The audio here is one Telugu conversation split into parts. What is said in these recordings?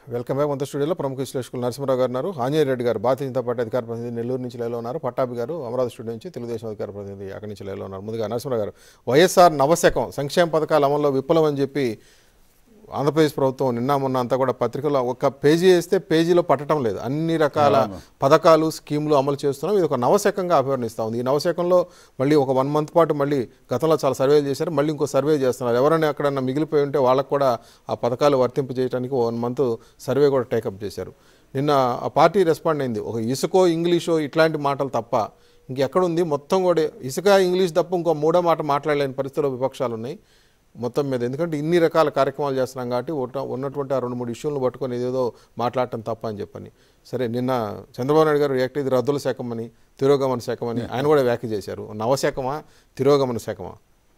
వెల్కమ్ బ్యాక్ మన స్టూడియోలో ప్రముఖ విశ్లేషకులు నరసింహరావు గారు ఉన్నారు ఆంజనేయ రెడ్డి గారు భారతీయ జనతా పార్టీ అధికార ప్రతినిధి నెల్లూరు నుంచి లేలో ఉన్నారు పట్టాభి గారు అమరావతి స్టూడియో నుంచి తెలుగుదేశం అధికార ప్రతినిధి అక్కడి నుంచి లేలో ఉన్నారు ముందుగా నరసింహరావు గారు వైఎస్ఆర్ నవశకం సంక్షేమ పథకాల అమల్లో విప్లవం అని చెప్పి ఆంధ్రప్రదేశ్ ప్రభుత్వం నిన్న మొన్న అంతా కూడా పత్రికలో ఒక పేజీ వేస్తే పేజీలో పట్టడం లేదు అన్ని రకాల పథకాలు స్కీములు అమలు చేస్తున్నాం ఇది ఒక నవశకంగా అభివర్ణిస్తూ ఉంది ఈ నవశకంలో మళ్ళీ ఒక వన్ మంత్ పాటు మళ్ళీ గతంలో చాలా సర్వేలు చేశారు మళ్ళీ ఇంకో సర్వే చేస్తున్నారు ఎవరైనా ఎక్కడన్నా మిగిలిపోయి ఉంటే వాళ్ళకు కూడా ఆ పథకాలు వర్తింపు చేయడానికి వన్ మంత్ సర్వే కూడా టేకప్ చేశారు నిన్న ఆ పార్టీ రెస్పాండ్ అయింది ఒక ఇసుకో ఇంగ్లీషో ఇట్లాంటి మాటలు తప్ప ఇంకెక్కడుంది మొత్తం కూడా ఇసుక ఇంగ్లీష్ తప్ప ఇంకో మూడో మాట మాట్లాడలేని పరిస్థితుల్లో విపక్షాలు ఉన్నాయి మొత్తం మీద ఎందుకంటే ఇన్ని రకాల కార్యక్రమాలు చేస్తున్నాం కాబట్టి ఉన్న- ఉన్నటువంటి ఆ రెండు మూడు ఇష్యూలను పట్టుకొని ఏదేదో మాట్లాడటం తప్ప అని చెప్పని సరే నిన్న చంద్రబాబు నాయుడు గారు ఏకటి ఇది రద్దుల శాఖమని తిరోగమన శాఖమని ఆయన కూడా వ్యాఖ్య చేశారు నవశాఖమా తిరోగమన శాఖమా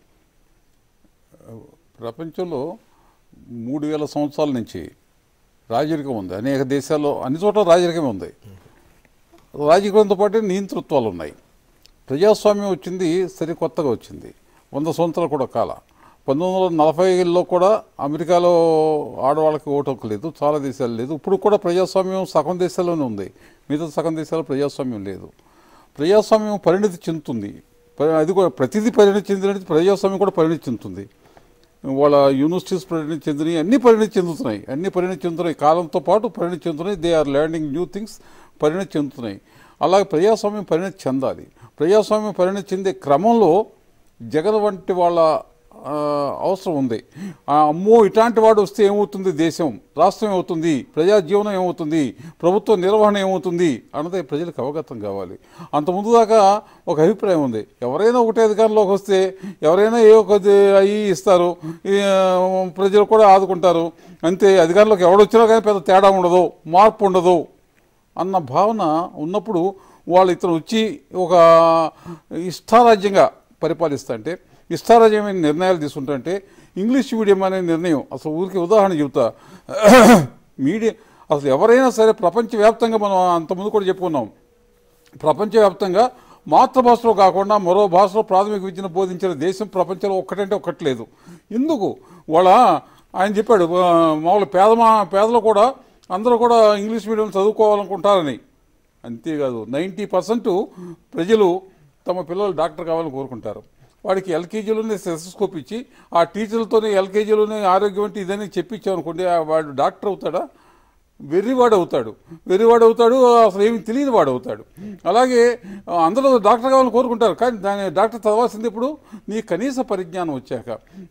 ప్రపంచంలో మూడు వేల సంవత్సరాల నుంచి రాజరికం ఉంది అనేక దేశాల్లో అన్ని చోట్ల రాజరికం ఉంది రాజకీయంతో పాటు నియంతృత్వాలు ఉన్నాయి ప్రజాస్వామ్యం వచ్చింది సరి కొత్తగా వచ్చింది వంద సంవత్సరాలు కూడా కాల పంతొమ్మిది వందల నలభైలో కూడా అమెరికాలో ఆడవాళ్ళకి ఓటు హక్కు లేదు చాలా దేశాలు లేదు ఇప్పుడు కూడా ప్రజాస్వామ్యం సగం దేశాల్లోనే ఉంది మిగతా సగం దేశాల్లో ప్రజాస్వామ్యం లేదు ప్రజాస్వామ్యం పరిణతి చెందుతుంది పరి- అది కూడా ప్రతిదీ పరిణతి చెందినట్టు ప్రజాస్వామ్యం కూడా పరిణతి చెందుతుంది వాళ్ళ యూనివర్సిటీస్ పరిణతి చెందినవి అన్ని పరిణతి చెందుతున్నాయి అన్ని పరిణతి చెందుతున్నాయి కాలంతో పాటు పరిణతి చెందుతున్నాయి they are landing new things పరిణతి చెందుతున్నాయి అలాగే ప్రజాస్వామ్యం పరిణతి చెందాలి ప్రజాస్వామ్యం పరిణతి చెందే క్రమంలో జగన్ వంటి వాళ్ళ ఆ, అవసరం ఉంది ఆ, అమ్మో ఇట్లాంటి వాడు వస్తే ఏమవుతుంది దేశం రాష్ట్రం ఏమవుతుంది ప్రజా జీవనం ఏమవుతుంది ప్రభుత్వ నిర్వహణ ఏమవుతుంది అన్నది ప్రజలకు అవగతం కావాలి అంత ముందు దాకా ఒక అభిప్రాయం ఉంది ఎవరైనా ఒకటే అధికారంలోకి వస్తే ఎవరైనా ఏ ఒక అయ్యి ఇస్తారు ఈ, ఆ, ప్రజలు కూడా ఆదుకుంటారు అంతే అధికారంలోకి ఎవడొచ్చినా కానీ పెద్ద తేడా ఉండదు మార్పు ఉండదు అన్న భావన ఉన్నప్పుడు వాళ్ళు ఇతను వచ్చి ఒక ఇష్టారాజ్యంగా పరిపాలిస్తుంటే ఇష్టారాజ్యమైన నిర్ణయాలు తీసుకుంటుంటే ఇంగ్లీష్ మీడియం అనే నిర్ణయం అసలు ఊరికి ఉదాహరణ చెబుతా మీడియా అసలు ఎవరైనా సరే ప్రపంచవ్యాప్తంగా మనం అంతకుముందు కూడా చెప్పుకున్నాం ప్రపంచవ్యాప్తంగా మాతృభాషలో కాకుండా మరో భాషలో ప్రాథమిక విద్యను బోధించిన దేశం ప్రపంచంలో ఒక్కటంటే ఒక్కటి లేదు ఎందుకు వాళ్ళ ఆయన చెప్పాడు ఆ, మామూలు పేదమా పేదలు కూడా అందరూ కూడా ఇంగ్లీష్ మీడియం చదువుకోవాలనుకుంటారని అంతేకాదు నైంటీ పర్సెంట్ ప్రజలు తమ పిల్లలు డాక్టర్ కావాలని కోరుకుంటారు వాడికి ఎల్కేజీలోనే సెసస్కోప్ ఇచ్చి ఆ టీచర్లతోనే ఎల్కేజీలోనే ఆరోగ్యం అంటే ఇదని చెప్పించామనుకోండి ఆ వాడు డాక్టర్ అవుతాడా వెర్రివాడు అవుతాడు వెర్రివాడు అవుతాడు అసలు ఏమి తెలియని వాడు అవుతాడు అలాగే ఆ, అందరూ డాక్టర్ కావాలని కోరుకుంటారు కానీ దాని డాక్టర్ చదవాల్సింది ఇప్పుడు నీ కనీస పరిజ్ఞానం వచ్చాక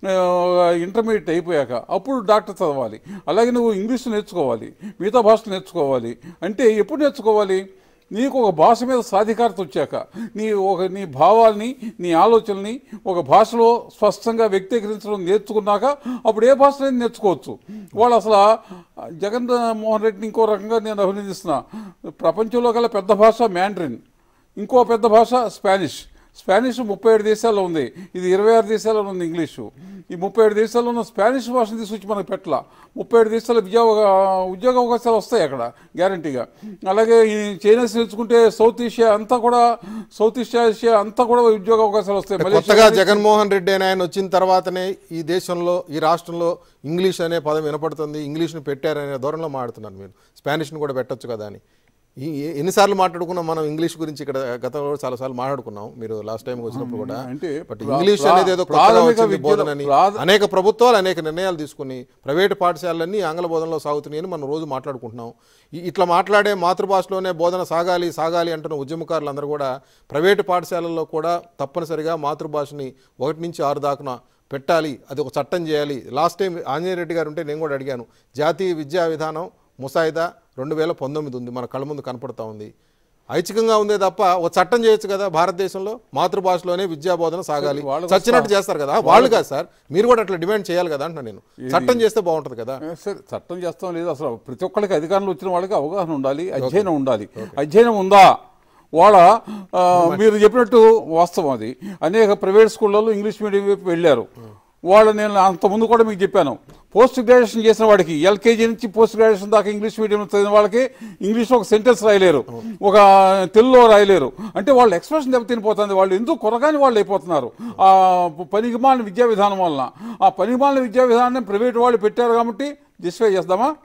ఆ, ఇంటర్మీడియట్ అయిపోయాక అప్పుడు డాక్టర్ చదవాలి అలాగే నువ్వు ఇంగ్లీష్ నేర్చుకోవాలి మిగతా భాషలు నేర్చుకోవాలి అంటే ఎప్పుడు నేర్చుకోవాలి నీకు ఒక భాష మీద సాధికారత వచ్చాక నీ ఒక నీ భావాల్ని నీ ఆలోచనల్ని ఒక భాషలో స్పష్టంగా వ్యక్తీకరించడం నేర్చుకున్నాక అప్పుడు ఏ భాషనైనా నేర్చుకోవచ్చు వాళ్ళు అసలు ఆ జగన్ మోహన్ రెడ్డిని ఇంకో రకంగా నేను అభినందిస్తున్నా ప్రపంచంలో గల పెద్ద భాష మ్యాండ్రిన్ ఇంకో పెద్ద భాష స్పానిష్ స్పానిష్ ముప్పై ఏడు దేశాల్లో ఉంది ఇది ఇరవై ఆరు దేశాల్లో ఉంది ఇంగ్లీషు ఈ ముప్పై ఏడు దేశాల్లో ఉన్న స్పానిష్ భాషను తీసుకొచ్చి మనకు పెట్టాల ముప్పై ఏడు దేశాల్లో విద్యా ఉద్యోగ అవకాశాలు వస్తాయి అక్కడ గ్యారంటీగా అలాగే ఈ చైనాస్ నేర్చుకుంటే సౌత్ ఏషియా అంతా కూడా సౌత్ ఈస్ట్ ఏషియా అంతా కూడా ఉద్యోగ అవకాశాలు వస్తాయి కొత్తగా మలేషియా జగన్మోహన్ రెడ్డి అని ఆయన వచ్చిన తర్వాతనే ఈ దేశంలో ఈ రాష్ట్రంలో ఇంగ్లీష్ అనే పదం వినపడుతుంది ఇంగ్లీష్ని పెట్టారనే ధోరణిలో మాట్లాడుతున్నారు మీరు స్పానిష్ని కూడా పెట్టొచ్చు కదా అని ఈ- ఈ- ఎన్నిసార్లు మాట్లాడుకున్నాం మనం ఇంగ్లీష్ గురించి ఇక్కడ గతంలో కూడా చాలాసార్లు మాట్లాడుకున్నాం మీరు లాస్ట్ టైం వచ్చినప్పుడు కూడా అంటే బట్ ప్రా- ఇంగ్లీష్ ప్రా- అనేది ఏదో కొత్తగా ప్రాథమిక వచ్చింది విద్యలో- బోధనని ప్రాథ- అనేక ప్రభుత్వాలు అనేక నిర్ణయాలు తీసుకుని ప్రైవేటు పాఠశాలన్నీ ఆంగ్ల బోధనలో సాగుతున్నాయని మనం రోజు మాట్లాడుకుంటున్నాం ఈ- ఇట్లా మాట్లాడే మాతృభాషలోనే బోధన సాగాలి సాగాలి అంటున్న ఉద్యమకారులు అందరూ కూడా ప్రైవేటు పాఠశాలల్లో కూడా తప్పనిసరిగా మాతృభాషని ఒకటి నుంచి ఆరు దాకా పెట్టాలి అది ఒక చట్టం చేయాలి లాస్ట్ టైం ఆంజనేయ రెడ్డి గారు ఉంటే నేను కూడా అడిగాను జాతీయ విద్యా విధానం ముసాయిదా రెండు వేల పంతొమ్మిది ఉంది మన కళ్ళ ముందు కనపడతా ఉంది ఐచ్ఛికంగా ఉందే తప్ప ఒక చట్టం చేయొచ్చు కదా భారతదేశంలో మాతృభాషలోనే విద్యా బోధన సాగాలి వాళ్ళు చచ్చినట్టు చేస్తారు కదా వాళ్ళు కాదు సార్ మీరు కూడా అట్లా డిమాండ్ చేయాలి కదా అంటున్నా నేను చట్టం చేస్తే బాగుంటుంది కదా ఏ, సరే చట్టం చేస్తాం లేదు అసలు ప్రతి ఒక్కరికి అధికారంలో వచ్చిన వాళ్ళకి అవగాహన ఉండాలి అధ్యయనం ఉండాలి అధ్యయనం ఉందా వాళ్ళ ఆ, మీరు చెప్పినట్టు వాస్తవం అది అనేక ప్రైవేట్ స్కూళ్ళలో ఇంగ్లీష్ మీడియం వైపు వెళ్ళారు వాళ్ళు నేను అంత ముందు కూడా మీకు చెప్పాను పోస్ట్ గ్రాడ్యుయేషన్ చేసిన వాడికి ఎల్కేజీ నుంచి పోస్ట్ గ్రాడ్యుయేషన్ దాకా ఇంగ్లీష్ మీడియం చదివిన వాళ్ళకి ఇంగ్లీష్లో ఒక సెంటెన్స్ రాయలేరు ఒక తెలుగులో రాయలేరు అంటే వాళ్ళ ఎక్స్ప్రెషన్ దెబ్బతినిపోతుంది వాళ్ళు ఎందుకు కొరగాని వాళ్ళు అయిపోతున్నారు ఆ పనికిమాలిన విద్యా విధానం వలన ఆ పనికిమాలిన విద్యా విధానాన్ని ప్రైవేట్ వాళ్ళు పెట్టారు కాబట్టి డిస్ఫై చేద్దామా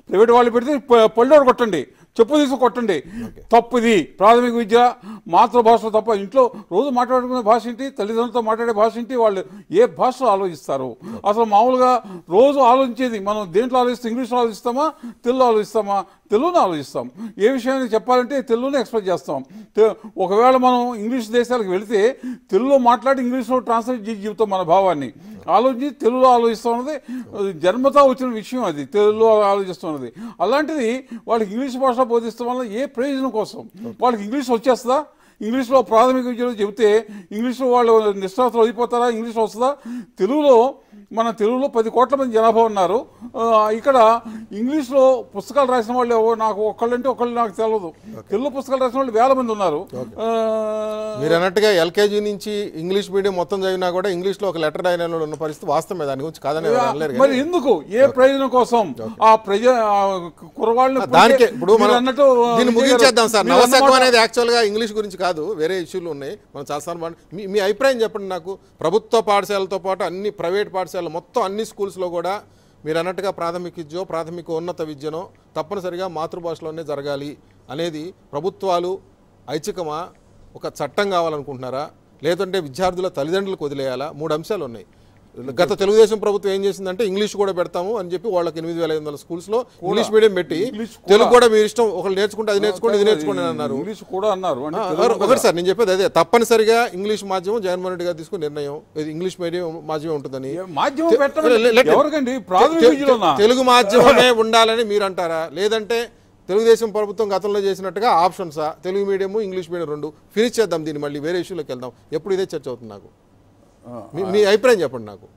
ప్రైవేట్ వాళ్ళు పెడితే ప- పళ్ళోడు కొట్టండి చెప్పు తీసుకు కొట్టండి తప్పుది ప్రాథమిక విద్య మాతృభాష తప్ప ఇంట్లో రోజు మాట్లాడుకునే భాష ఏంటి తల్లిదండ్రులతో మాట్లాడే భాష ఏంటి వాళ్ళు ఏ భాషలో ఆలోచిస్తారు అసలు మామూలుగా రోజు ఆలోచించేది మనం దేంట్లో ఆలోచిస్తాం ఇంగ్లీష్లో ఆలోచిస్తామా తెలుగులో ఆలోచిస్తామా తెలుగులో ఆలోచిస్తాం ఏ విషయాన్ని చెప్పాలంటే తెలుగునే ఎక్స్ప్రెస్ చేస్తాం తె- ఒకవేళ మనం ఇంగ్లీష్ దేశాలకు వెళితే తెలుగులో మాట్లాడి ఇంగ్లీష్లో ట్రాన్స్లేట్ చేసి చెబుతాం మన భావాన్ని ఆలోచించి తెలుగులో ఆలోచిస్తూ ఉన్నది అది జన్మతా వచ్చిన విషయం అది తెలుగులో ఆలోచిస్తున్నది అలాంటిది వాళ్ళకి ఇంగ్లీష్ భాష బోధిస్తాం వల్ల ఏ ప్రయోజనం కోసం వాళ్ళకి ఇంగ్లీష్ వచ్చేస్తుందా ఇంగ్లీష్లో ప్రాథమిక విద్యలో చెబితే ఇంగ్లీష్లో వాళ్ళు నిష్ణాతులు అయిపోతారా ఇంగ్లీష్ వస్తుందా తెలుగులో మన తెలుగులో పది కోట్ల మంది జనాభా ఉన్నారు ఆ, ఇక్కడ ఇంగ్లీష్లో పుస్తకాలు రాసిన వాళ్ళు ఎవరు నాకు ఒక్కళ్ళంటే ఒకళ్ళు నాకు తెలియదు తెలుగు పుస్తకాలు రాసిన వాళ్ళు వేల మంది ఉన్నారు ఆ, మీరు అన్నట్టుగా ఎల్కేజీ నుంచి ఇంగ్లీష్ మీడియం మొత్తం చదివినా కూడా ఇంగ్లీష్ లో ఒక లెటర్ డైనా ఉన్న పరిస్థితి వాస్తవమే దాని గురించి కాదని ఎవరు అనలేరు మరి కానీ ఎందుకు ఏ ప్రయోజనం కోసం ఆ ప్రజ ఆ కుర్రవాళ్ళని దానికే పుట్టే- ఇప్పుడు మనం మీరు అన్నట్టు దీన్ని విజయ్ గారు, ముగించేద్దాం సార్ మీరు నవశకం అన్నమాట- అనేది యాక్చువల్ గా ఇంగ్లీష్ గురించి కాదు వేరే ఇష్యూలు ఉన్నాయి మనం చాలాసార్లు మాట్లా- మీ మీ అభిప్రాయం చెప్పండి నాకు ప్రభుత్వ పాఠశాలతో పాటు అన్ని ప్రైవేట్ పాఠశాలలు మొత్తం అన్ని స్కూల్స్లో కూడా మీరు అన్నట్టుగా ప్రాథమిక విద్యో ప్రాథమిక ఉన్నత విద్యనో తప్పనిసరిగా మాతృభాషలోనే జరగాలి అనేది ప్రభుత్వాలు ఐచ్ఛికమా ఒక చట్టం కావాలనుకుంటున్నారా లేదంటే విద్యార్థుల తల్లిదండ్రులకు వదిలేయాలా మూడు అంశాలు ఉన్నాయి గత తెలుగుదేశం ప్రభుత్వం ఏం చేసిందంటే ఇంగ్లీష్ కూడా పెడతాము అని చెప్పి వాళ్ళకి ఎనిమిది వేల ఐదు వందల స్కూల్స్ లో ఇంగ్లీష్ మీడియం పెట్టి ఇంగ్లీష్ కూడా- తెలుగు కూడా మీరు ఇష్టం ఒకళ్ళు నేర్చుకుంటే అది నేర్చుకోండి ఇది నేర్చుకోండి అని అన్నారు ఇంగ్లీష్ కూడా అన్నారు అంటే ఆ, తెలుగు ఒకటి సార్ నేను చెప్పేది అదే తప్పనిసరిగా ఇంగ్లీష్ మాధ్యమం జగన్మోహన్ రెడ్డి గారు తీసుకున్న నిర్ణయం ఇది ఇంగ్లీష్ మీడియం మాధ్యమం ఉంటుందని ఏ మాధ్యమం తె- పెట్టమని లే- లే- ఎవరికండి ప్రాథమిక తె- విద్యలోనా తె- తెలుగు మాధ్యమమే ఉండాలని మీరు అంటారా లేదంటే తెలుగుదేశం ప్రభుత్వం గతంలో చేసినట్టుగా ఆప్షన్సా తెలుగు మీడియం ఇంగ్లీష్ మీడియం రెండు ఫినిష్ చేద్దాం దీన్ని మళ్ళీ వేరే ఇష్యూలోకి వెళ్దాం ఎప్పుడు ఇదే చర్చ అవుతుంది నాకు మీ- మీ అభిప్రాయం చెప్పండి నాకు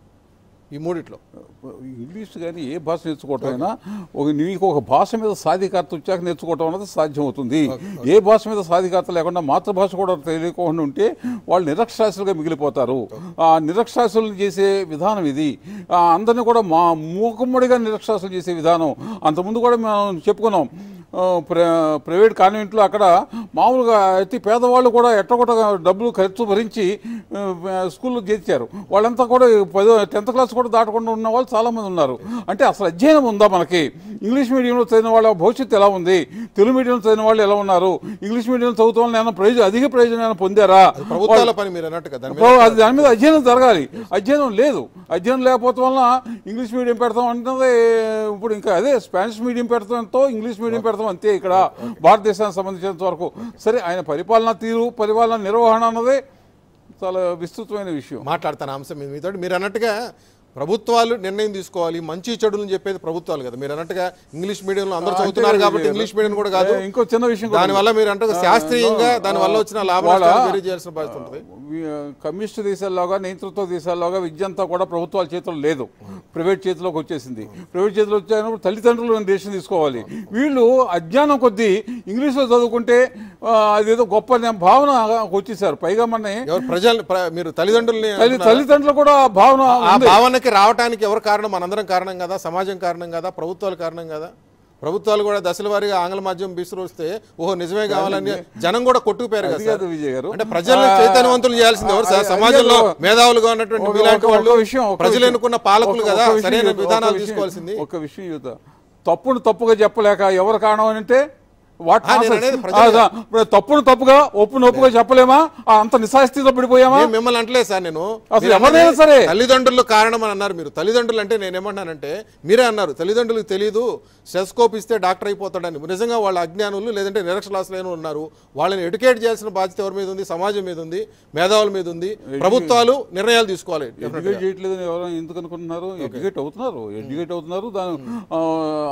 ఈ మూడిట్లో ఇంగ్లీష్ కానీ ఏ భాష నేర్చుకోవటం అయినా ఒక నీకు ఒక భాష మీద సాధికారత వచ్చాక నేర్చుకోవటం అనేది సాధ్యం అవుతుంది ఏ భాష మీద సాధికారత లేకుండా మాతృభాష కూడా తెలియకుండా ఉంటే వాళ్ళు నిరక్షరాస్యులుగా మిగిలిపోతారు ఆ నిరక్షరాస్యులు చేసే విధానం ఇది ఆ, అందరినీ కూడా మా మూకుమ్మడిగా నిరక్షరాస్యులు చేసే విధానం అంతకుముందు కూడా మేము చెప్పుకున్నాం ఆ, ప్ర ప్రైవేట్ కాన్వెంట్లో అక్కడ మామూలుగా అతి పేదవాళ్ళు కూడా ఎట్టగొట్ట డబ్బులు ఖర్చు భరించి ఆ, స్కూల్లో చేర్చారు వాళ్ళంతా కూడా పదో టెన్త్ క్లాస్ కూడా దాటకుండా ఉన్న వాళ్ళు చాలామంది ఉన్నారు అంటే అసలు అధ్యయనం ఉందా మనకి ఇంగ్లీష్ మీడియంలో చదివిన వాళ్ళ భవిష్యత్తు ఎలా ఉంది తెలుగు మీడియంలో చదివిన వాళ్ళు ఎలా ఉన్నారు ఇంగ్లీష్ మీడియం చదువుతాం వల్ల ఏమైనా ప్రయోజనం అధిక ప్రయోజనం పొందారా ప్రభుత్వాల పని మీరు అన్నట్టుగా దాని మీద ప్రభు, అది దాని మీద అధ్యయనం జరగాలి అధ్యయనం లేదు అధ్యయనం లేకపోతే వలన ఇంగ్లీష్ మీడియం పెడతాం అంటే ఇప్పుడు ఇంకా అదే స్పానిష్ మీడియం పెడతాంతో ఇంగ్లీష్ మీడియం పెడతాం అంతే ఇక్కడ భారతదేశానికి సంబంధించినంత వరకు సరే ఆయన పరిపాలన తీరు పరిపాలన నిర్వహణ అన్నదే చాలా విస్తృతమైన విషయం మాట్లాడతాను అంశం మీ- మీతో మీరు అన్నట్టుగా ప్రభుత్వాలు నిర్ణయం తీసుకోవాలి మంచి చెడులను చెప్పేది ప్రభుత్వాలు కదా మీరు అన్నట్టుగా ఇంగ్లీష్ మీడియంలో అందరూ అంతే చదువుతున్నారు కదా కాబట్టి ఇది. ఇంగ్లీష్ మీడియం కూడా కాదు ఏ, ఇంకో చిన్న విషయం కూడా దాని వల్ల మీరు అంటే శాస్త్రీయంగా దాని వల్ల వచ్చిన లాభాలు వాళ్ళ- వేరే చేయాల్సిన బాధ్యత ఉంటుంది వి- కమ్యూనిస్ట్ దేశాల్లోగా నియంతృత్వ దేశాల్లోగా విద్య అంతా కూడా ప్రభుత్వాల చేతుల్లో లేదు ప్రైవేట్ చేతిలోకి వచ్చేసింది ప్రైవేట్ చేతిలో వచ్చేటప్పుడు తల్లిదండ్రులు దేశం తీసుకోవాలి వీళ్ళు అజ్ఞానం కొద్దీ ఇంగ్లీష్లో చదువుకుంటే ఆ, అదేదో గొప్ప నే- భావన వచ్చేసారు పైగా మన ఎవరు ప్రజలు ప్ర- మీరు తల్లిదండ్రుల్ని తల్లి అంటున్నారా? తల్లిదండ్రులు కూడా భావన ఆ ఉంది. భావనకి రావడానికి ఎవరు కారణం మనందరం కారణం కదా సమాజం కారణం కదా ప్రభుత్వాలు కారణం కదా ప్రభుత్వాలు కూడా దశల వారీగా ఆంగ్ల మాధ్యమం బిసురు వస్తే ఓహో నిజమే కావాలని జనం కూడా కొట్టుకుపోయారు కదా అది సార్ కాదు విజయ్ గారు అంటే ప్రజల్ని చైతన్యవంతులు చేయాల్సింది ఎవరు సార్ అది- సమాజంలో అది కాదు. మేధావులుగా ఉన్నటువంటి ఒక- మీలాంటి ఒక- వాళ్ళు ఒక విషయం, ఒక ప్రజలు విషయం. ఎన్నుకున్న పాలకులు ఒక- కదా ఒక విషయం సరైన యువత, విధానాలు ఒక విషయం- తీసుకోవాల్సింది ఒక విషయం యువత తప్పును తప్పుగా చెప్పలేక ఎవరు కారణం అని అంటే వాట్ ఆ, నేను nonsense. అనేది ప్రజలు- ఆ, ఇప్పుడు తప్పును తప్పుగా ఒప్పును ఒప్పుగా చెప్పలేమా ఆ, అంత నిశాస్థితిలో పడిపోయామా నేను మిమ్మల్ని అంటలేదు సార్ నేను అసలు మీరు ఎవరైనా అన్నది సరే. తల్లిదండ్రులు కారణం అని అన్నారు మీరు తల్లిదండ్రులు అంటే నేను ఏమంటున్నానంటే మీరే అన్నారు తల్లిదండ్రులకు తెలియదు స్టెస్కోప్ ఇస్తే డాక్టర్ అయిపోతాడని నిజంగా వాళ్ళ అజ్ఞానులు లేదంటే నిరక్షరాస్యులైన ఉన్నారు వాళ్ళని ఎడ్యుకేట్ చేయాల్సిన బాధ్యత ఎవరి మీద ఉంది సమాజం మీద ఉంది మేధావుల మీద ఉంది ప్రభుత్వాలు నిర్ణయాలు తీసుకోవాలి ఎడ్యుకేట్ చేయట్లేదని ఎవరు ఎందుకు అనుకుంటున్నారు ఎడ్యుకేట్ అవుతున్నారు ఎడ్యుకేట్ అవుతున్నారు దాని ఆ,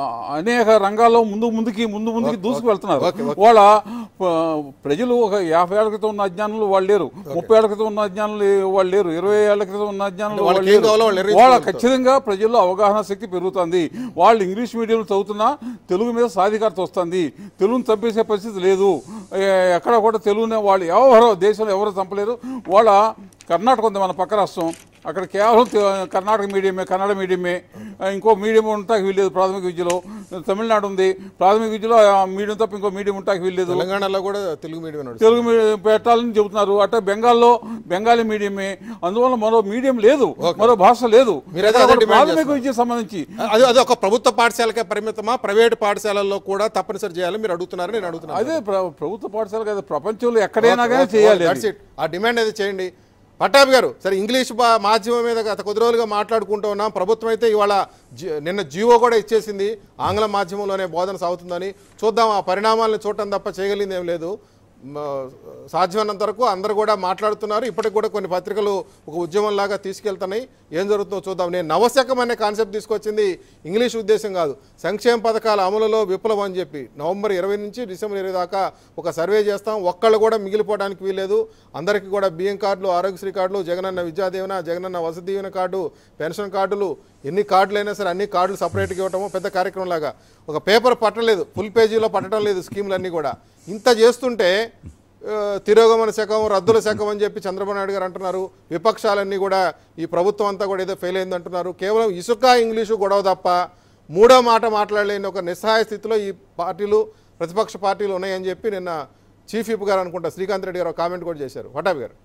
అనేక రంగాల్లో ముందు ముందుకి ముందు ముందుకి దూసుకు వెళ్తున్నారు ఓకే, ఓకే. వాళ్ళ ఆ, ప్రజలు ఒక యాభై ఏళ్ల క్రితం ఉన్న అజ్ఞానులు వాళ్ళు లేరు ముప్పై ఏళ్ల క్రితం ఉన్న అజ్ఞానులు వాళ్ళు లేరు ఇరవై ఏళ్ల క్రితం ఉన్న అజ్ఞానులు వాళ్ళకి వాళ్ళు ఏం లేరు కావాలో వాళ్ళు వాళ్ళ నిర్ణయించుకోగలుగుతారు. ఖచ్చితంగా ప్రజల్లో అవగాహన శక్తి పెరుగుతుంది వాళ్ళు ఇంగ్లీష్ మీడియం చదువుతున్నా తెలుగు మీద సాధికారత వస్తుంది తెలుగును చంపేసే పరిస్థితి లేదు ఏ, ఎక్కడ కూడా తెలుగునే వాళ్ళు ఎవరో దేశంలో ఎవరు చంపలేరు వాళ్ళ కర్ణాటక ఉంది మన పక్క రాష్ట్రం అక్కడ కేవలం తె- కర్ణాటక మీడియమే కన్నడ మీడియమే ఆ, ఇంకో మీడియం ఉంటాకి వీల్లేదు ప్రాథమిక విద్యలో తమిళనాడు ఉంది ప్రాథమిక విద్యలో ఆ మీడియం తప్ప ఇంకో మీడియం ఉంటాకి వీల్లేదు తెలంగాణలో కూడా తెలుగు మీడియం నడుస్తుంది తెలుగు మీడియం పెట్టాలని చెబుతున్నారు అట్లా బెంగాల్లో బెంగాలీ మీడియమే అందువల్ల మరో మీడియం లేదు మరో భాష లేదు మీరు అదే- అదే అక్కడ డిమాండ్ ప్రాథమిక చేస్తున్నారు. విద్యకు సంబంధించి అది అది ఒక ప్రభుత్వ పాఠశాలకే పరిమితమా ప్రైవేట్ పాఠశాలల్లో కూడా తప్పనిసరి చేయాలని మీరు అడుగుతున్నారు నేను అడుగుతున్నాను అదే ప్ర- ప్రభుత్వ పాఠశాల కదా ప్రపంచంలో ఎక్కడైనా కానీ చేయాలి అది. That's it. ఆ డిమాండ్ అయితే చేయండి పట్టాభి గారు సరే ఇంగ్లీష్ బా మాధ్యమం మీద గత కొద్ది రోజులుగా మాట్లాడుకుంటూ ఉన్నాం ప్రభుత్వం అయితే ఇవాళ జి- నిన్న జీవో కూడా ఇచ్చేసింది ఆంగ్ల మాధ్యమంలోనే బోధన సాగుతుందని చూద్దాం ఆ పరిణామాలను చూడటం తప్ప చేయగలిగింది ఏం లేదు మ, సాధ్యమైనంత వరకు అందరూ కూడా మాట్లాడుతున్నారు ఇప్పటికి కూడా కొన్ని పత్రికలు ఒక ఉద్యమంలాగా తీసుకెళ్తున్నాయి ఏం జరుగుతుందో చూద్దాం నేను నవశకం అనే కాన్సెప్ట్ తీసుకొచ్చింది ఇంగ్లీష్ ఉద్దేశం కాదు సంక్షేమ పథకాల అమలులో విప్లవం అని చెప్పి నవంబర్ ఇరవై నుంచి డిసెంబర్ ఇరవై దాకా ఒక సర్వే చేస్తాం ఒక్కళ్ళు కూడా మిగిలిపోవడానికి వీల్లేదు అందరికీ కూడా బియ్యం కార్డులు ఆరోగ్యశ్రీ కార్డులు జగనన్న విద్యాదీవెన జగనన్న వసతి దీవెన కార్డు పెన్షన్ కార్డులు ఎన్ని కార్డులు అయినా సరే అన్ని కార్డులు సపరేట్గా ఇవ్వటము పెద్ద కార్యక్రమం లాగా ఒక పేపర్ పట్టలేదు ఫుల్ పేజీలో పట్టడం లేదు స్కీములన్నీ కూడా ఇంత చేస్తుంటే ఆ, తిరోగమన శకం రద్దుల శకం అని చెప్పి చంద్రబాబు నాయుడు గారు అంటున్నారు విపక్షాలన్నీ కూడా ఈ ప్రభుత్వం అంతా కూడా ఏదో ఫెయిల్ అయింది అంటున్నారు కేవలం ఇసుక ఇంగ్లీషు గొడవ తప్ప మూడో మాట మాట్లాడలేని ఒక నిస్సహాయ స్థితిలో ఈ పార్టీలు ప్రతిపక్ష పార్టీలు ఉన్నాయని చెప్పి నిన్న చీఫ్ విప్ గారు అనుకుంటా శ్రీకాంత్ రెడ్డి గారు ఒక కామెంట్ కూడా చేశారు పటాబి గారు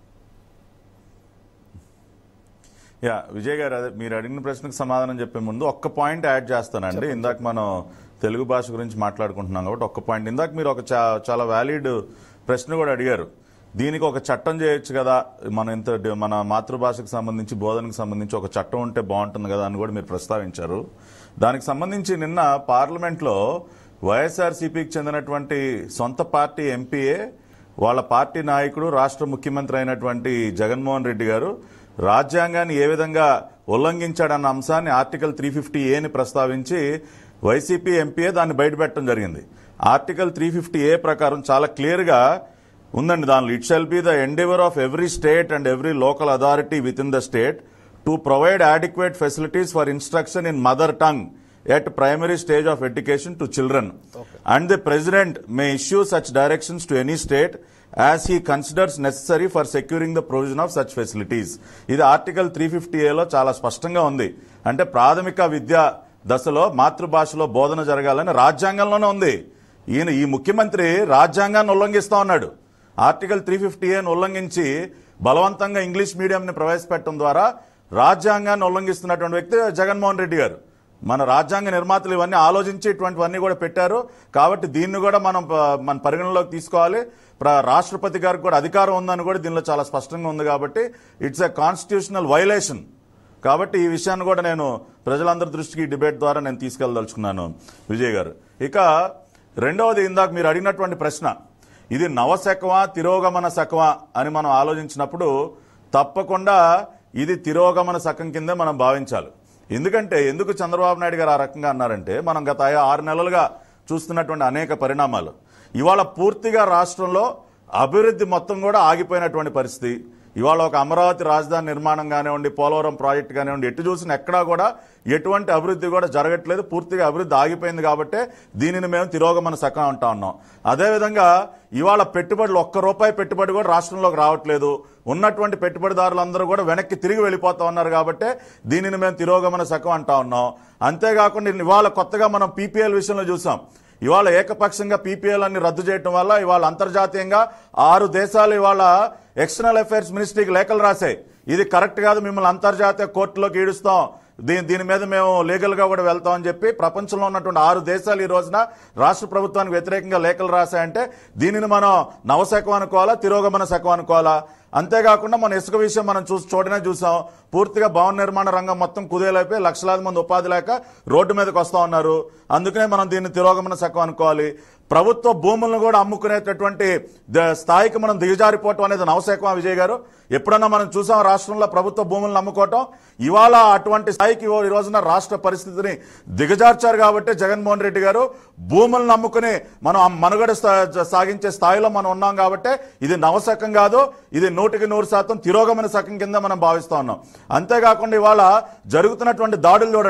యా విజయ్ గారు అదే మీరు అడిగిన ప్రశ్నకు సమాధానం చెప్పే ముందు ఒక్క పాయింట్ యాడ్ చేస్తానండి ఇందాక మనం తెలుగు భాష గురించి మాట్లాడుకుంటున్నాం కాబట్టి ఒక్క పాయింట్ ఇందాక మీరు ఒక చా- చాలా వ్యాలిడ్ ప్రశ్న కూడా అడిగారు దీనికి ఒక చట్టం చేయొచ్చు కదా మన ఇంత డి- మన మాతృభాషకు సంబంధించి బోధనకు సంబంధించి ఒక చట్టం ఉంటే బాగుంటుంది కదా అని కూడా మీరు ప్రస్తావించారు దానికి సంబంధించి నిన్న పార్లమెంట్లో వైఎస్ఆర్సీపీకి చెందినటువంటి సొంత పార్టీ ఎంపీఏ వాళ్ళ పార్టీ నాయకుడు రాష్ట్ర ముఖ్యమంత్రి అయినటువంటి జగన్మోహన్ రెడ్డి గారు రాజ్యాంగాన్ని ఏ విధంగా ఉల్లంఘించాడన్న అంశాన్ని ఆర్టికల్ త్రీ ఫిఫ్టీ ఏని ప్రస్తావించి వైసీపీ ఎంపీఏ దాన్ని బయటపెట్టడం జరిగింది ఆర్టికల్ త్రీ ఫిఫ్టీ ఏ ప్రకారం చాలా క్లియర్గా ఉందండి దానిలో it shall be the endeavour of every state and every local authority within the state to provide adequate facilities for instruction in mother tongue at primary stage of education to children. And the president may issue such directions to any state as he considers necessary for securing the provision of such facilities. ఇది ఆర్టికల్ త్రీ ఫిఫ్టీ ఏలో చాలా స్పష్టంగా ఉంది అంటే ప్రాథమిక విద్యా దశలో మాతృభాషలో బోధన జరగాలని రాజ్యాంగంలోనే ఉంది ఈయన ఈ ముఖ్యమంత్రి రాజ్యాంగాన్ని ఉల్లంఘిస్తా ఉన్నాడు ఆర్టికల్ త్రీ ఫిఫ్టీ ఏను ఉల్లంఘించి బలవంతంగా ఇంగ్లీష్ మీడియంని ప్రవేశపెట్టడం ద్వారా రాజ్యాంగాన్ని ఉల్లంఘిస్తున్నటువంటి వ్యక్తి జగన్మోహన్ రెడ్డి గారు మన రాజ్యాంగ నిర్మాతలు ఇవన్నీ ఆలోచించి ఇటువంటివన్నీ కూడా పెట్టారు కాబట్టి దీన్ని కూడా మనం ప- మన పరిగణలోకి తీసుకోవాలి ప్ర- రాష్ట్రపతి గారికి కూడా అధికారం ఉందని కూడా దీనిలో చాలా స్పష్టంగా ఉంది కాబట్టి ఇట్స్ ఎ కాన్స్టిట్యూషనల్ వైలేషన్ కాబట్టి ఈ విషయాన్ని కూడా నేను ప్రజలందరి దృష్టికి ఈ డిబేట్ ద్వారా నేను తీసుకెళ్లదలుచుకున్నాను విజయ్ గారు ఇక రెండవది ఇందాక మీరు అడిగినటువంటి ప్రశ్న ఇది నవశకమా తిరోగమన శకమా అని మనం ఆలోచించినప్పుడు తప్పకుండా ఇది తిరోగమన శకం కిందే మనం భావించాలి ఎందుకంటే ఎందుకు చంద్రబాబు నాయుడు గారు ఆ రకంగా అన్నారంటే మనం గత ఆరు నెలలుగా చూస్తున్నటువంటి అనేక పరిణామాలు ఇవాళ పూర్తిగా రాష్ట్రంలో అభివృద్ధి మొత్తం కూడా ఆగిపోయినటువంటి పరిస్థితి ఇవాళ ఒక అమరావతి రాజధాని నిర్మాణం కానివ్వండి పోలవరం ప్రాజెక్ట్ కానివ్వండి ఎటు చూసిన ఎక్కడా కూడా ఎటువంటి అభివృద్ధి కూడా జరగట్లేదు పూర్తిగా అభివృద్ధి ఆగిపోయింది కాబట్టి దీనిని మేము తిరోగమన శకం అంటా ఉన్నాం అదేవిధంగా ఇవాళ పెట్టుబడులు ఒక్క రూపాయి పెట్టుబడి కూడా రాష్ట్రంలోకి రావట్లేదు ఉన్నటువంటి పెట్టుబడిదారులందరూ కూడా వెనక్కి తిరిగి వెళ్ళిపోతా ఉన్నారు కాబట్టి దీనిని మేము తిరోగమన శకం అంటా ఉన్నాం అంతేకాకుండా ఇవాళ కొత్తగా మనం పీపీఎల్ విషయంలో చూసాం ఇవాళ ఏకపక్షంగా పీపీఎల్ అన్ని రద్దు చేయడం వల్ల ఇవాళ అంతర్జాతీయంగా ఆరు దేశాలు ఇవాళ ఎక్స్టర్నల్ అఫైర్స్ మినిస్ట్రీకి లేఖలు రాశాయి ఇది కరెక్ట్ కాదు మిమ్మల్ని అంతర్జాతీయ కోర్టులోకి ఈడుస్తాం దీని దీని మీద మేము లీగల్ గా కూడా వెళ్తామని చెప్పి ప్రపంచంలో ఉన్నటువంటి ఆరు దేశాలు ఈ రోజున రాష్ట్ర ప్రభుత్వానికి వ్యతిరేకంగా లేఖలు రాశాయంటే దీనిని మనం నవశకం అనుకోవాలా తిరోగమన శకం అనుకోవాలా అంతేకాకుండా మన ఇసుక విషయం మనం చూసి చూడనే చూసాం పూర్తిగా భవన నిర్మాణ రంగం మొత్తం కుదేలైపోయి లక్షలాది మంది ఉపాధి లేక రోడ్డు మీదకి వస్తా ఉన్నారు అందుకనే మనం దీన్ని తిరోగమన శకం అనుకోవాలి ప్రభుత్వ భూములను కూడా అమ్ముకునేటటువంటి ద- స్థాయికి మనం దిగజారిపోవటం అనేది నవశకమా విజయ్ గారు ఎప్పుడన్నా మనం చూసాం రాష్ట్రంలో ప్రభుత్వ భూములను అమ్ముకోవటం ఇవాళ అటువంటి స్థాయికి ఓ ఈ రోజున రాష్ట్ర పరిస్థితిని దిగజార్చారు కాబట్టి జగన్మోహన్ రెడ్డి గారు భూములను నమ్ముకుని మనం ఆ మనుగడ సా- సాగించే స్థాయిలో మనం ఉన్నాం కాబట్టి ఇది నవశకం కాదు ఇది నూటికి నూరు శాతం తిరోగమన శకం కింద మనం భావిస్తా ఉన్నాం అంతేకాకుండా ఇవాళ జరుగుతున్నటువంటి దాడులు చూడండి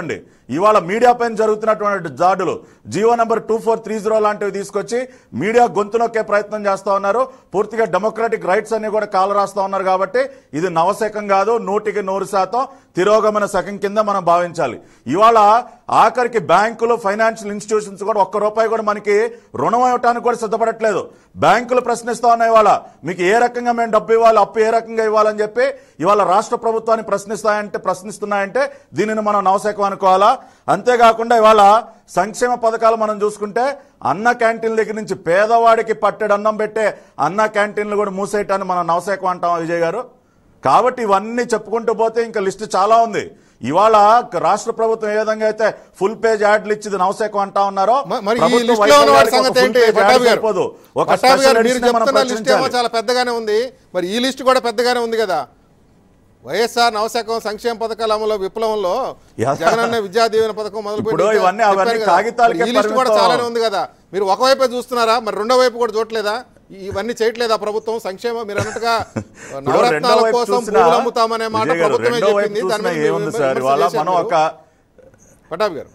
ఇవాళ మీడియా పైన జరుగుతున్నటువంటి దాడులు GO number two four three zero లాంటివి తీసుకొచ్చి మీడియా గొంతు నొక్కే ప్రయత్నం చేస్తా ఉన్నారు పూర్తిగా డెమోక్రాటిక్ రైట్స్ అన్ని కూడా కాలు రాస్తా ఉన్నారు కాబట్టి ఇది నవశకం కాదు నూటికి నూరు శాతం తిరోగమన శకం కింద మనం భావించాలి ఇవాళ ఆఖరికి బ్యాంకులు ఫైనాన్షియల్ ఇన్స్టిట్యూషన్స్ కూడా ఒక్క రూపాయి కూడా మనకి రుణం ఇవ్వడానికి కూడా సిద్ధపడట్లేదు బ్యాంకులు ప్రశ్నిస్తా ఉన్నాయి ఇవాళ మీకు ఏ రకంగా మేము డబ్బు ఇవ్వాలి అప్పు ఏ రకంగా ఇవ్వాలని చెప్పి ఇవాళ రాష్ట్ర ప్రభుత్వాన్ని ప్రశ్నిస్తాయంటే ప్రశ్నిస్తున్నాయంటే దీనిని మనం నవశకం అనుకోవాలా అంతేకాకుండా ఇవాళ సంక్షేమ పథకాలు మనం చూసుకుంటే అన్న క్యాంటీన్ల దగ్గర నుంచి పేదవాడికి పట్టెడు అన్నం పెట్టే అన్న క్యాంటీన్లు కూడా మూసేయటాన్ని మనం నవశకం అంటాం విజయ్ గారు కాబట్టి ఇవన్నీ చెప్పుకుంటూ పోతే ఇంకా లిస్ట్ చాలా ఉంది ఇవాళ రాష్ట్ర ప్రభుత్వం ఏ విధంగా అయితే ఫుల్ పేజ్ యాడ్లు ఇచ్చింది నవశకం అంటా ఉన్నారో మ- మరి ఈ ప్రభుత్వం లిస్ట్ లో ఉన్న వాడి వైఫల్యానికి ఒక సంగతి full ఏంటి page ad పట్టాభి గారు సరిపోదు. ఒక పట్టాభి special గారు మీరు edition ని మనం చెప్తున్న లిస్ట్ ఏమో ప్రచురించాలి. చాలా పెద్దగానే ఉంది మరి ఈ లిస్ట్ కూడా పెద్దగానే ఉంది కదా వైఎస్ఆర్ నవశకం సంక్షేమ పథకాల అమలు విప్లవంలో యా. జగనన్న విద్యా దీవెన పథకం మొదలు ఇప్పుడు ఇవన్నీ అవన్నీ కాగితాలకే ఈ లిస్ట్ కూడా పరిమితం. చాలానే ఉంది కదా మీరు ఒకవైపే చూస్తున్నారా మరి రెండో వైపు కూడా చూడలేదా ఇవన్నీ చేయట్లేదా ప్రభుత్వం సంక్షేమ మీరు అన్నట్టుగా ఇప్పుడు నవరత్నాల రెండో వైపు కోసం చూసినా, భూములు అమ్ముతామనే మాట విజయ్ గారు, ప్రభుత్వమే రెండో వైపు చెప్పింది దాని చూసినా మీద మీరు ఏముంది సార్ విమర్శ ఇవాళ చేశారు మనం మీరు. ఒక పట్టాభి గారు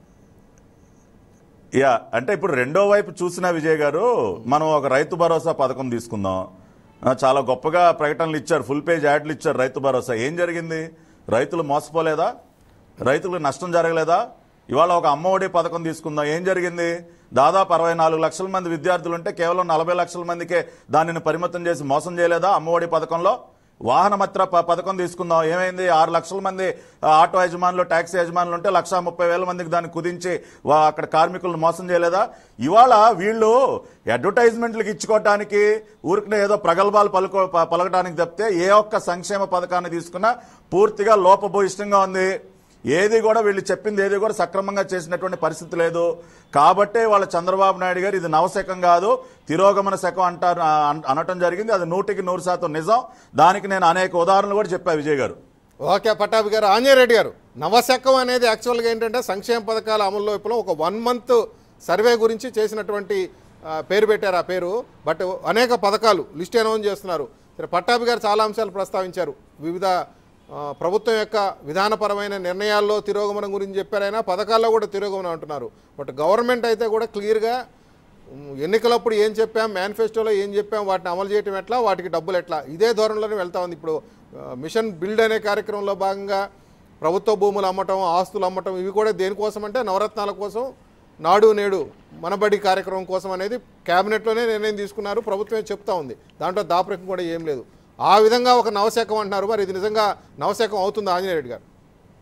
యా అంటే ఇప్పుడు రెండో వైపు చూసిన విజయ్ గారు మనం ఒక రైతు భరోసా పథకం తీసుకుందాం ఆ, చాలా గొప్పగా ప్రకటనలు ఇచ్చారు ఫుల్ పేజ్ యాడ్లు ఇచ్చారు రైతు భరోసా ఏం జరిగింది రైతులు మోసపోలేదా రైతులకు నష్టం జరగలేదా ఇవాళ ఒక అమ్మఒడి పథకం తీసుకుందాం ఏం జరిగింది దాదాపు అరవై నాలుగు లక్షల మంది విద్యార్థులు ఉంటే కేవలం నలభై లక్షల మందికే దానిని పరిమితం చేసి మోసం చేయలేదా అమ్మఒడి పథకంలో వాహన మత్ర ప- పథకం తీసుకుందాం ఏమైంది ఆరు లక్షల మంది ఆ, ఆటో యజమానులు ట్యాక్సీ యజమానులు ఉంటే లక్ష ముప్పై వేల మందికి దాన్ని కుదించి వా- అక్కడ కార్మికులను మోసం చేయలేదా ఇవాళ వీళ్ళు అడ్వర్టైజ్మెంట్లకు ఇచ్చుకోవటానికి ఊరికి ఏదో ప్రగల్భాలు పలుకో ప- పలకడానికి తప్పితే ఏ ఒక్క సంక్షేమ పథకాన్ని తీసుకున్నా పూర్తిగా లోపభూయిష్టంగా ఉంది ఏది కూడా వీళ్ళు చెప్పింది ఏది కూడా సక్రమంగా చేసినటువంటి పరిస్థితి లేదు కాబట్టే వాళ్ళ చంద్రబాబు నాయుడు గారు ఇది నవశకం కాదు తిరోగమన శకం అంటారు అన- అనటం జరిగింది అది నూటికి నూరు శాతం నిజం దానికి నేను అనేక ఉదాహరణలు కూడా చెప్పా విజయ్ గారు ఓకే పట్టాభి గారు ఆంజనేయరెడ్డి గారు నవశకం అనేది యాక్చువల్గా ఏంటంటే సంక్షేమ పథకాల అమల్లో ఇప్పుడు ఒక వన్ మంత్ సర్వే గురించి చేసినటువంటి ఆ, పేరు పెట్టారు ఆ పేరు బట్ అనేక పథకాలు లిస్ట్ అనౌన్స్ చేస్తున్నారు సరే పట్టాభి గారు చాలా అంశాలు ప్రస్తావించారు వివిధ ఆ, ప్రభుత్వం యొక్క విధానపరమైన నిర్ణయాల్లో తిరోగమనం గురించి చెప్పారైనా పథకాల్లో కూడా తిరోగమనం అంటున్నారు బట్ గవర్నమెంట్ అయితే కూడా క్లియర్గా ఉమ్, ఎన్నికలప్పుడు ఏం చెప్పాం మేనిఫెస్టోలో ఏం చెప్పాం వాటిని అమలు చేయటం ఎట్లా వాటికి డబ్బులు ఎట్లా ఇదే ధోరణిలోనే వెళ్తా ఉంది ఇప్పుడు ఆ, మిషన్ బిల్డ్ అనే కార్యక్రమంలో భాగంగా ప్రభుత్వ భూములు అమ్మటం ఆస్తులు అమ్మటం ఇవి కూడా దేనికోసం అంటే నవరత్నాల కోసం నాడు నేడు మనబడి కార్యక్రమం కోసం అనేది క్యాబినెట్లోనే నిర్ణయం తీసుకున్నారు ప్రభుత్వమే చెప్తా ఉంది దాంట్లో దాపరికం కూడా ఏం లేదు ఆ విధంగా ఒక నవశకం అంటున్నారు మరి ఇది నిజంగా నవశకం అవుతుంది ఆంజనేయ రెడ్డి గారు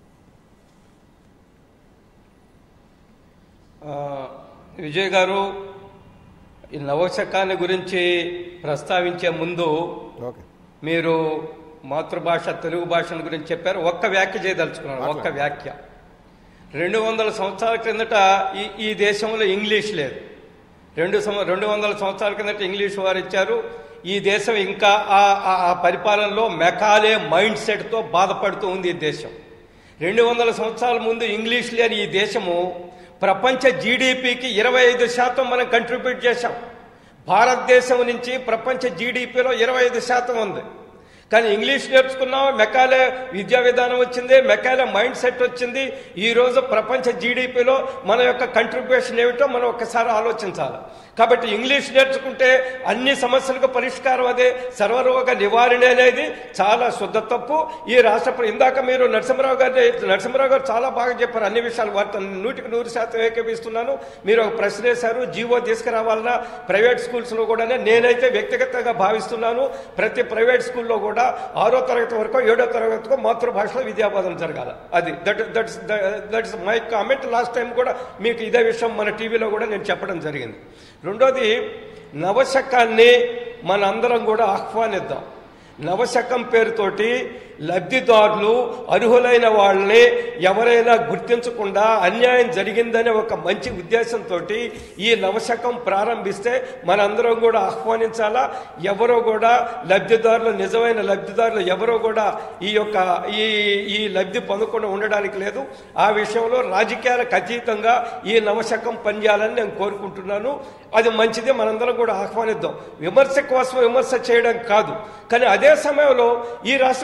ఆ, విజయ్ గారు ఈ నవశకాన్ని గురించి ప్రస్తావించే ముందు ఓకే మీరు మాతృభాష తెలుగు భాషల గురించి చెప్పారు ఒక్క వ్యాఖ్య చేయదలుచుకున్నాను ఒక్క వ్యాఖ్య రెండు వందల సంవత్సరాల క్రిందట ఈ ఈ దేశంలో ఇంగ్లీష్ లేదు రెండు సంవ రెండు వందల సంవత్సరాల కిందట ఇంగ్లీష్ వారు ఇచ్చారు ఈ దేశం ఇంకా ఆ ఆ- ఆ పరిపాలనలో మెకాలే మైండ్ సెట్తో బాధపడుతూ ఉంది ఈ దేశం రెండు వందల సంవత్సరాల ముందు ఇంగ్లీష్ లేని ఈ దేశము ప్రపంచ జీడిపికి ఇరవై ఐదు శాతం మనం కంట్రిబ్యూట్ చేశాం భారతదేశం నుంచి ప్రపంచ జీడిపిలో ఇరవై ఐదు శాతం ఉంది కానీ ఇంగ్లీష్ నేర్చుకున్నాం మెకాలే విద్యా విధానం వచ్చింది మెకాలే మైండ్ సెట్ వచ్చింది ఈ రోజు ప్రపంచ జీడిపిలో మన యొక్క కంట్రిబ్యూషన్ ఏమిటో మనం ఒక్కసారి ఆలోచించాలి కాబట్టి ఇంగ్లీష్ నేర్చుకుంటే అన్ని సమస్యలకు పరిష్కారం అదే సర్వరోగ నివారణ అనేది చాలా శుద్ధ తప్పు ఈ రాష్ట్ర ప్ర- ఇందాక మీరు నరసింహరావు గారి నరసింహరావు గారు చాలా బాగా చెప్పారు అన్ని విషయాలు వారితో నూటికి నూరు శాతం ఏకీపిస్తున్నాను మీరు ఒక ప్రశ్న వేశారు జీవో తీసుకురావాలన్నా ప్రైవేట్ స్కూల్స్లో కూడా నేనైతే వ్యక్తిగతంగా భావిస్తున్నాను ప్రతి ప్రైవేట్ స్కూల్లో కూడా ఆరో తరగతి వరకు ఏడో తరగతి వరకు మాతృభాషలో విద్యాబోధన జరగాలి అది that that's that's my comment last time కూడా మీకు ఇదే విషయం మన టీవీలో కూడా నేను చెప్పడం జరిగింది రెండోది నవశకాన్ని మనందరం కూడా ఆహ్వానిద్దాం నవశకం పేరుతోటి లబ్ధిదారులు అర్హులైన వాళ్ళని ఎవరైనా గుర్తించకుండా అన్యాయం జరిగిందనే ఒక మంచి ఉద్దేశంతో ఈ నవశకం ప్రారంభిస్తే మనందరం కూడా ఆహ్వానించాలా ఎవరో కూడా లబ్ధిదారులు నిజమైన లబ్ధిదారులు ఎవరో కూడా ఈ యొక్క ఈ ఈ లబ్ధి పొందకుండా ఉండడానికి లేదు ఆ విషయంలో రాజకీయాలకు అతీతంగా ఈ నవశకం పనిచేయాలని నేను కోరుకుంటున్నాను అది మంచిది మనందరం కూడా ఆహ్వానిద్దాం విమర్శ కోసం విమర్శ చేయడం కాదు కానీ అదే సమయంలో ఈ రాష్ట్ర ప్రభుత్వం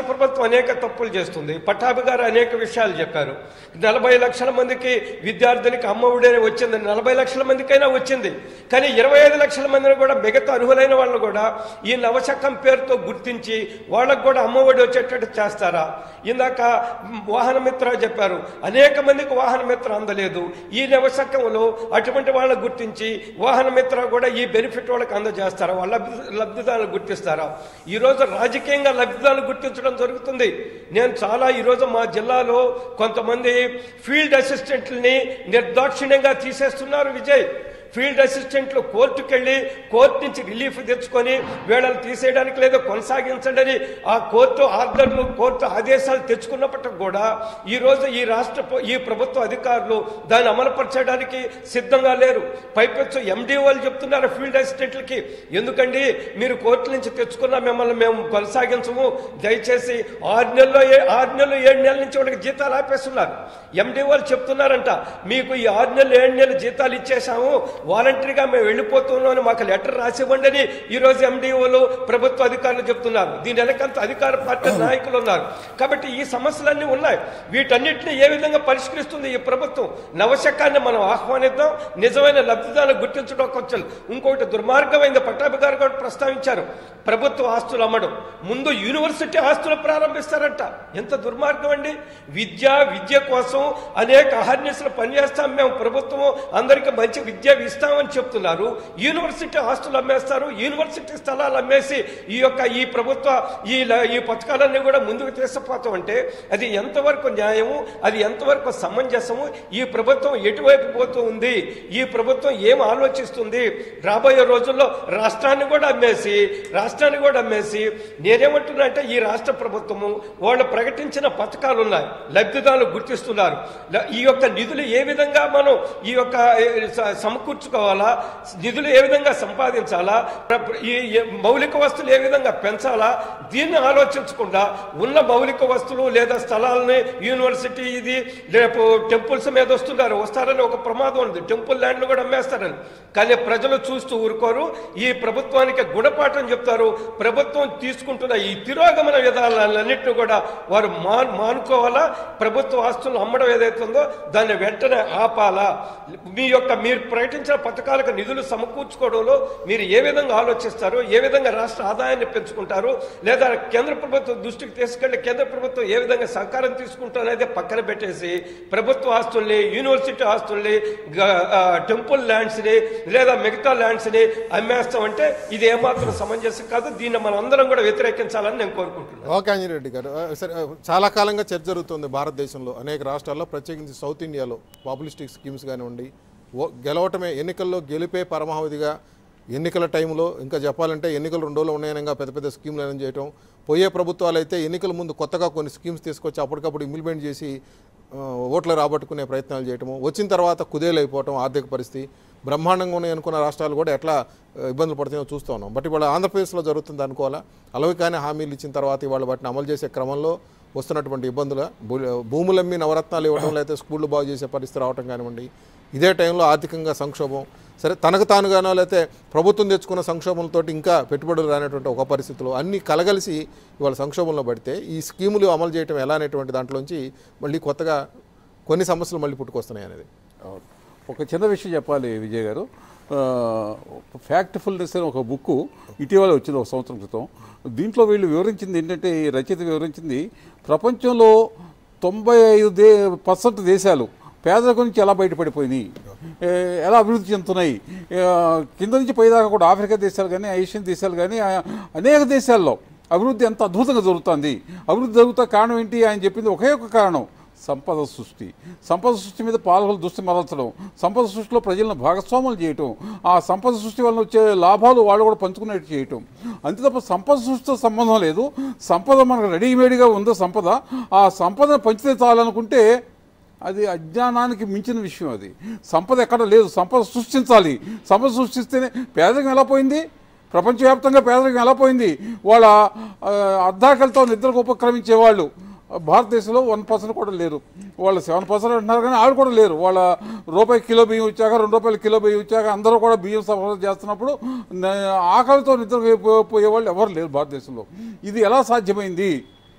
అనేక తప్పులు చేస్తుంది పట్టాభి గారు అనేక విషయాలు చెప్పారు నలభై లక్షల మందికి విద్యార్థులకి అమ్మఒడి వచ్చింది నలభై లక్షల మందికైనా వచ్చింది కానీ ఇరవై ఐదు లక్షల మందిని కూడా మిగతా అర్హులైన వాళ్ళు కూడా ఈ నవశకం పేరుతో గుర్తించి వాళ్ళకు కూడా అమ్మఒడి వచ్చేటట్టు చేస్తారా ఇందాక వాహన మిత్ర చెప్పారు అనేక మందికి వాహన మిత్ర అందలేదు ఈ నవశకంలో అటువంటి వాళ్ళకు గుర్తించి వాహన మిత్ర కూడా ఈ బెనిఫిట్ వాళ్ళకి అందజేస్తారా వాళ్ళ లబ్ధి- లబ్ధిదారులు గుర్తిస్తారా ఈరోజు రాజకీయంగా లబ్ధిదారులు గుర్తించడం జరుగుతుంది నేను చాలా ఈరోజు మా జిల్లాలో కొంతమంది ఫీల్డ్ అసిస్టెంట్లని నిర్దాక్షిణ్యంగా తీసేస్తున్నారు విజయ్ ఫీల్డ్ అసిస్టెంట్లు కోర్టుకు వెళ్ళి కోర్టు నుంచి రిలీఫ్ తెచ్చుకొని వీళ్ళని తీసేయడానికి లేదా కొనసాగించండి అని ఆ కోర్టు ఆర్డర్లు కోర్టు ఆదేశాలు తెచ్చుకున్నప్పటికి కూడా ఈ రోజు ఈ రాష్ట్ర ప్ర- ఈ ప్రభుత్వ అధికారులు దాన్ని అమలుపరచడానికి సిద్ధంగా లేరు పైపెచ్చు ఎండి వాళ్ళు చెప్తున్నారు ఫీల్డ్ అసిస్టెంట్లకి ఎందుకండి మీరు కోర్టు నుంచి తెచ్చుకున్న మిమ్మల్ని మేము కొనసాగించము దయచేసి ఆరు నెలల్లో ఏ- ఆరు నెలలు ఏడు నెలల నుంచి వాళ్ళకి జీతాలు ఆపేస్తున్నారు ఎండి వాళ్ళు చెప్తున్నారంట మీకు ఈ ఆరు నెలలు ఏడు నెలలు జీతాలు ఇచ్చేసాము వాలంటరీగా మేము వెళ్ళిపోతున్నాం అని మాకు లెటర్ రాసివ్వండి అని ఈ రోజు ఎండిఓలు ప్రభుత్వ అధికారులు చెప్తున్నారు దీని వెనకంత అధికార పార్టీ నాయకులు ఉన్నారు కాబట్టి ఈ సమస్యలన్నీ ఉన్నాయి వీటన్నిటిని ఏ విధంగా పరిష్కరిస్తుంది ఈ ప్రభుత్వం నవశకాన్ని మనం ఆహ్వానిద్దాం నిజమైన లబ్ధిదారులు గుర్తించడం కొంచెం ఇంకొకటి దుర్మార్గమైంది పట్టాభి గారు కూడా ప్రస్తావించారు ప్రభుత్వ ఆస్తులు అమ్మడం ముందు యూనివర్సిటీ ఆస్తులు ప్రారంభిస్తారంట ఎంత దుర్మార్గం అండి విద్య విద్య కోసం అనేక అహర్నిశలు పనిచేస్తాం మేము ప్రభుత్వం అందరికీ మంచి విద్య ఇస్తామని చెప్తున్నారు యూనివర్సిటీ ఆస్తులు అమ్మేస్తారు యూనివర్సిటీ స్థలాలు అమ్మేసి ఈ యొక్క ఈ ప్రభుత్వ ఈ ల- ఈ పథకాలన్నీ కూడా ముందుకు తీసుకుపోతాం అంటే అది ఎంతవరకు న్యాయము అది ఎంతవరకు సమంజసము ఈ ప్రభుత్వం ఎటువైపు పోతూ ఉంది ఈ ప్రభుత్వం ఏం ఆలోచిస్తుంది రాబోయే రోజుల్లో రాష్ట్రాన్ని కూడా అమ్మేసి రాష్ట్రాన్ని కూడా అమ్మేసి నేనేమంటున్నా అంటే ఈ రాష్ట్ర ప్రభుత్వము వాళ్ళు ప్రకటించిన పథకాలు ఉన్నాయి లబ్ధిదారులు గుర్తిస్తున్నారు ల- ఈ యొక్క నిధులు ఏ విధంగా మనం ఈ యొక్క ఏ, స- సమకూర్చుకోవాలా నిధులు ఏ విధంగా సంపాదించాలా ప్ర- ఈ ఈ మౌలిక వస్తువులు ఏ విధంగా పెంచాలా దీన్ని ఆలోచించకుండా ఉన్న మౌలిక వస్తువులు లేదా స్థలాలని యూనివర్సిటీ ఇది రేపు టెంపుల్స్ మీద వస్తున్నారు వస్తారని ఒక ప్రమాదం ఉంది టెంపుల్ ల్యాండ్లు కూడా అమ్మేస్తారని కానీ ప్రజలు చూస్తూ ఊరుకోరు ఈ ప్రభుత్వానికి గుణపాఠం చెప్తారు ప్రభుత్వం తీసుకుంటున్న ఈ తిరోగమన విధానాలన్నింటినీ కూడా వారు మా మానుకోవాలా ప్రభుత్వ ఆస్తులను అమ్మడం ఏదైతే ఉందో దాన్ని వెంటనే ఆపాలా మీ యొక్క మీరు ప్రకటించిన పథకాలకు నిధులు సమకూర్చుకోవడంలో మీరు ఏ విధంగా ఆలోచిస్తారు ఏ విధంగా రాష్ట్ర ఆదాయాన్ని పెంచుకుంటారు లేదా కేంద్ర ప్రభుత్వం దృష్టికి తీసుకెళ్లి కేంద్ర ప్రభుత్వం ఏ విధంగా సహకారం తీసుకుంటారు అనేది పక్కన పెట్టేసి ప్రభుత్వ ఆస్తుల్ని యూనివర్సిటీ ఆస్తుల్ని గ- ఆ, టెంపుల్ ల్యాండ్స్ని లేదా మిగతా ల్యాండ్స్ని అమ్మేస్తామంటే ఇది ఏమాత్రం సమంజసం కాదు దీన్ని మనం అందరం కూడా వ్యతిరేకించాలని నేను కోరుకుంటున్నాను ఓకే అంజిరెడ్డి గారు ఆ, సరే ఆ, చాలా కాలంగా చర్చ జరుగుతుంది భారతదేశంలో అనేక రాష్ట్రాల్లో ప్రత్యేకించి సౌత్ ఇండియాలో పాపులిస్టిక్ స్కీమ్స్ కానివ్వండి ఓ గెలవటమే ఎన్నికల్లో గెలిపే పరమావధిగా ఎన్నికల టైంలో ఇంకా చెప్పాలంటే ఎన్నికలు రెండు రోజులు ఉన్నాయనగా పెద్ద పెద్ద స్కీమ్లు అనౌన్స్ చేయటం పోయే ప్రభుత్వాలు అయితే ఎన్నికల ముందు కొత్తగా కొన్ని స్కీమ్స్ తీసుకొచ్చి అప్పటికప్పుడు ఇంప్లిమెంట్ చేసి ఆ, ఓట్లు రాబట్టుకునే ప్రయత్నాలు చేయటము వచ్చిన తర్వాత కుదేలైపోవటం ఆర్థిక పరిస్థితి బ్రహ్మాండంగా ఉన్నాయి అనుకున్న రాష్ట్రాలు కూడా ఎట్లా ఆ, ఇబ్బందులు పడుతున్నాయో చూస్తూ ఉన్నాం బట్ ఇవాళ ఆంధ్రప్రదేశ్లో జరుగుతుంది అనుకోవాలా అలవికాని హామీలు ఇచ్చిన తర్వాత ఇవాళ వాటిని అమలు చేసే క్రమంలో వస్తున్నటువంటి ఇబ్బందులు భూ- భూములమ్మి నవరత్నాలు ఇవ్వడం లేకపోతే స్కూళ్ళు బాగు చేసే పరిస్థితి రావటం కానివ్వండి ఇదే టైంలో ఆర్థికంగా సంక్షోభం సరే తనకు తానుగానో లేకపోతే ప్రభుత్వం తెచ్చుకున్న సంక్షోభంతో ఇంకా పెట్టుబడులు రానటువంటి ఒక పరిస్థితిలో అన్నీ కలగలిసి ఇవాళ సంక్షోభంలో పడితే ఈ స్కీములు అమలు చేయటం ఎలా అనేటువంటి దాంట్లోంచి మళ్ళీ కొత్తగా కొన్ని సమస్యలు మళ్ళీ పుట్టుకొస్తున్నాయి అనేది అవును. ఒక చిన్న విషయం చెప్పాలి విజయ్ గారు ఫ్యాక్ట్ఫుల్నెస్ అని ఒక బుక్ ఇటీవల వచ్చింది ఒక సంవత్సరం క్రితం దీంట్లో వీళ్ళు వివరించింది ఏంటంటే ఈ రచయిత వివరించింది ప్రపంచంలో తొంభై ఐదు దే పర్సెంట్ దేశాలు పేదరికం నుంచి ఎలా బయటపడిపోయినాయి ఏ, ఎలా అభివృద్ధి చెందుతున్నాయి ఏ, కింద నుంచి పైదాకా కూడా ఆఫ్రికా దేశాలు కానీ ఏషియన్ దేశాలు కానీ ఆ, అనేక దేశాల్లో అభివృద్ధి ఎంత అద్భుతంగా జరుగుతుంది అభివృద్ధి జరుగుతా కారణం ఏంటి ఆయన చెప్పింది ఒకే ఒక కారణం సంపద సృష్టి సంపద సృష్టి మీద పాలకులు దృష్టి మరల్చడం సంపద సృష్టిలో ప్రజలను భాగస్వాములు చేయటం ఆ సంపద సృష్టి వలన వచ్చే లాభాలు వాళ్ళు కూడా పంచుకునేట్టు చేయటం అంతే తప్ప సంపద సృష్టితో సంబంధం లేదు సంపద మనకు రెడీమేడ్గా ఉందో సంపద ఆ సంపద పంచితే చాలనుకుంటే అది అజ్ఞానానికి మించిన విషయం అది సంపద ఎక్కడ లేదు సంపద సృష్టించాలి సంపద సృష్టిస్తేనే పేదరికం ఎలా పోయింది ప్రపంచవ్యాప్తంగా పేదరికం ఎలా పోయింది వాళ్ళ ఆ, అర్ధాకలతో నిద్రకు ఉపక్రమించే వాళ్ళు భారతదేశంలో వన్ పర్సెంట్ కూడా లేరు వాళ్ళు సెవెన్ పర్సెంట్ అంటున్నారు కానీ ఆవిడ కూడా లేరు వాళ్ళ రూపాయి కిలో బియ్యం వచ్చాక రెండు రూపాయల కిలో బియ్యం వచ్చాక అందరూ కూడా బియ్యం సరఫరా చేస్తున్నప్పుడు న- ఆకలితో నిద్ర పోయేవాళ్ళు ఎవరు లేరు భారతదేశంలో ఇది ఎలా సాధ్యమైంది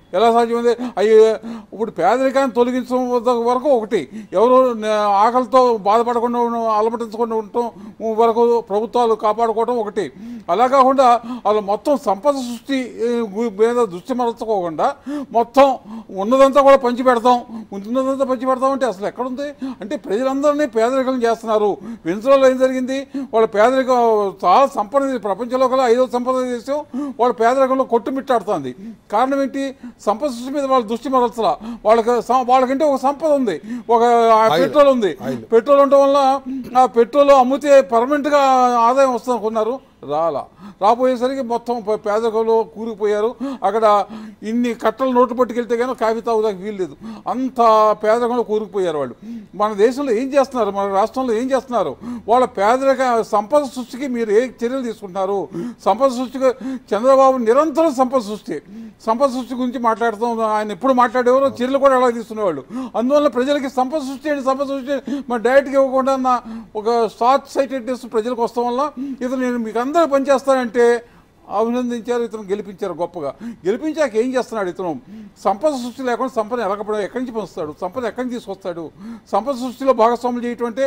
ఎలా సాధ్యమైంది అవి ఇప్పుడు పేదరికాన్ని తొలగించడం వద్ద- వరకు ఒకటి ఎవరు న- ఆకలితో బాధపడకుండా ఉన్న- అలమటించకుండా ఉండటం వరకు ప్రభుత్వాలు కాపాడుకోవడం ఒకటి అలా కాకుండా వాళ్ళు మొత్తం సంపద సృష్టి ఏ, గు- మీద దృష్టి మరల్చుకోకుండా మొత్తం ఉన్నదంతా కూడా పంచి పెడతాం ఉన్నదంతా పంచి పెడతాం అంటే అసలు ఎక్కడుంది అంటే ప్రజలందరినీ పేదరికం చేస్తున్నారు వెనుజులాలో ఏం జరిగింది వాళ్ళ పేదరికం చాలా సంపద ఇది ప్రపంచంలో కల్లా ఐదో సంపద దేశం వాళ్ళ పేదరికంలో కొట్టుమిట్టాడుతుంది కారణం ఏంటి సంపద సృష్టి మీద వాళ్ళ దృష్టి మరల్చలా వాళ్ళకి సం- వాళ్ళకంటే ఒక సంపద ఉంది ఒక ఆ పెట్రోల్ ఉంది పెట్రోల్ ఉండటం వల్ల ఆ పెట్రోల్ అమ్మితే పర్మనెంట్ గా ఆదాయం వస్తుంది అనుకున్నారు రాలా రాబోయేసరికి మొత్తం ప- పేదరికంలో కూరుకుపోయారు అక్కడ ఇన్ని కట్టలు నోటు పట్టుకెళ్తే కానీ కాఫీ తాగుదానికి వీల్లేదు అంత పేదరికంలో కూరుకుపోయారు వాళ్ళు మన దేశంలో ఏం చేస్తున్నారు మన రాష్ట్రంలో ఏం చేస్తున్నారు వాళ్ళ పేదరిక సంపద సృష్టికి మీరు ఏ చర్యలు తీసుకుంటున్నారు సంపద సృష్టికి చంద్రబాబు నిరంతరం సంపద సృష్టి సంపద సృష్టి గురించి మాట్లాడుతాం ఆయన ఎప్పుడు మాట్లాడేవారు చర్యలు కూడా అలా తీసుకునేవాళ్ళు అందువల్ల ప్రజలకి సంపద సృష్టి ఏంటి సంపద సృష్టి ఏంటి? మరి డైరెక్ట్గా ఇవ్వకుండా నా ఒక షార్ట్ సైటెడ్నెస్ ప్రజలకు వస్తాం వల్ల ఇతను నేను మీకు అందరూ పనిచేస్తానంటే అభినందించారు ఇతను గెలిపించారు గొప్పగా గెలిపించాక ఏం చేస్తున్నాడు ఇతను సంపద సృష్టి లేకుండా సంపద ఎలకపోవడం ఎక్కడి నుంచి పంచుతాడు సంపద ఎక్కడి నుంచి తీసుకొస్తాడు సంపద సృష్టిలో భాగస్వాములు చేయటం అంటే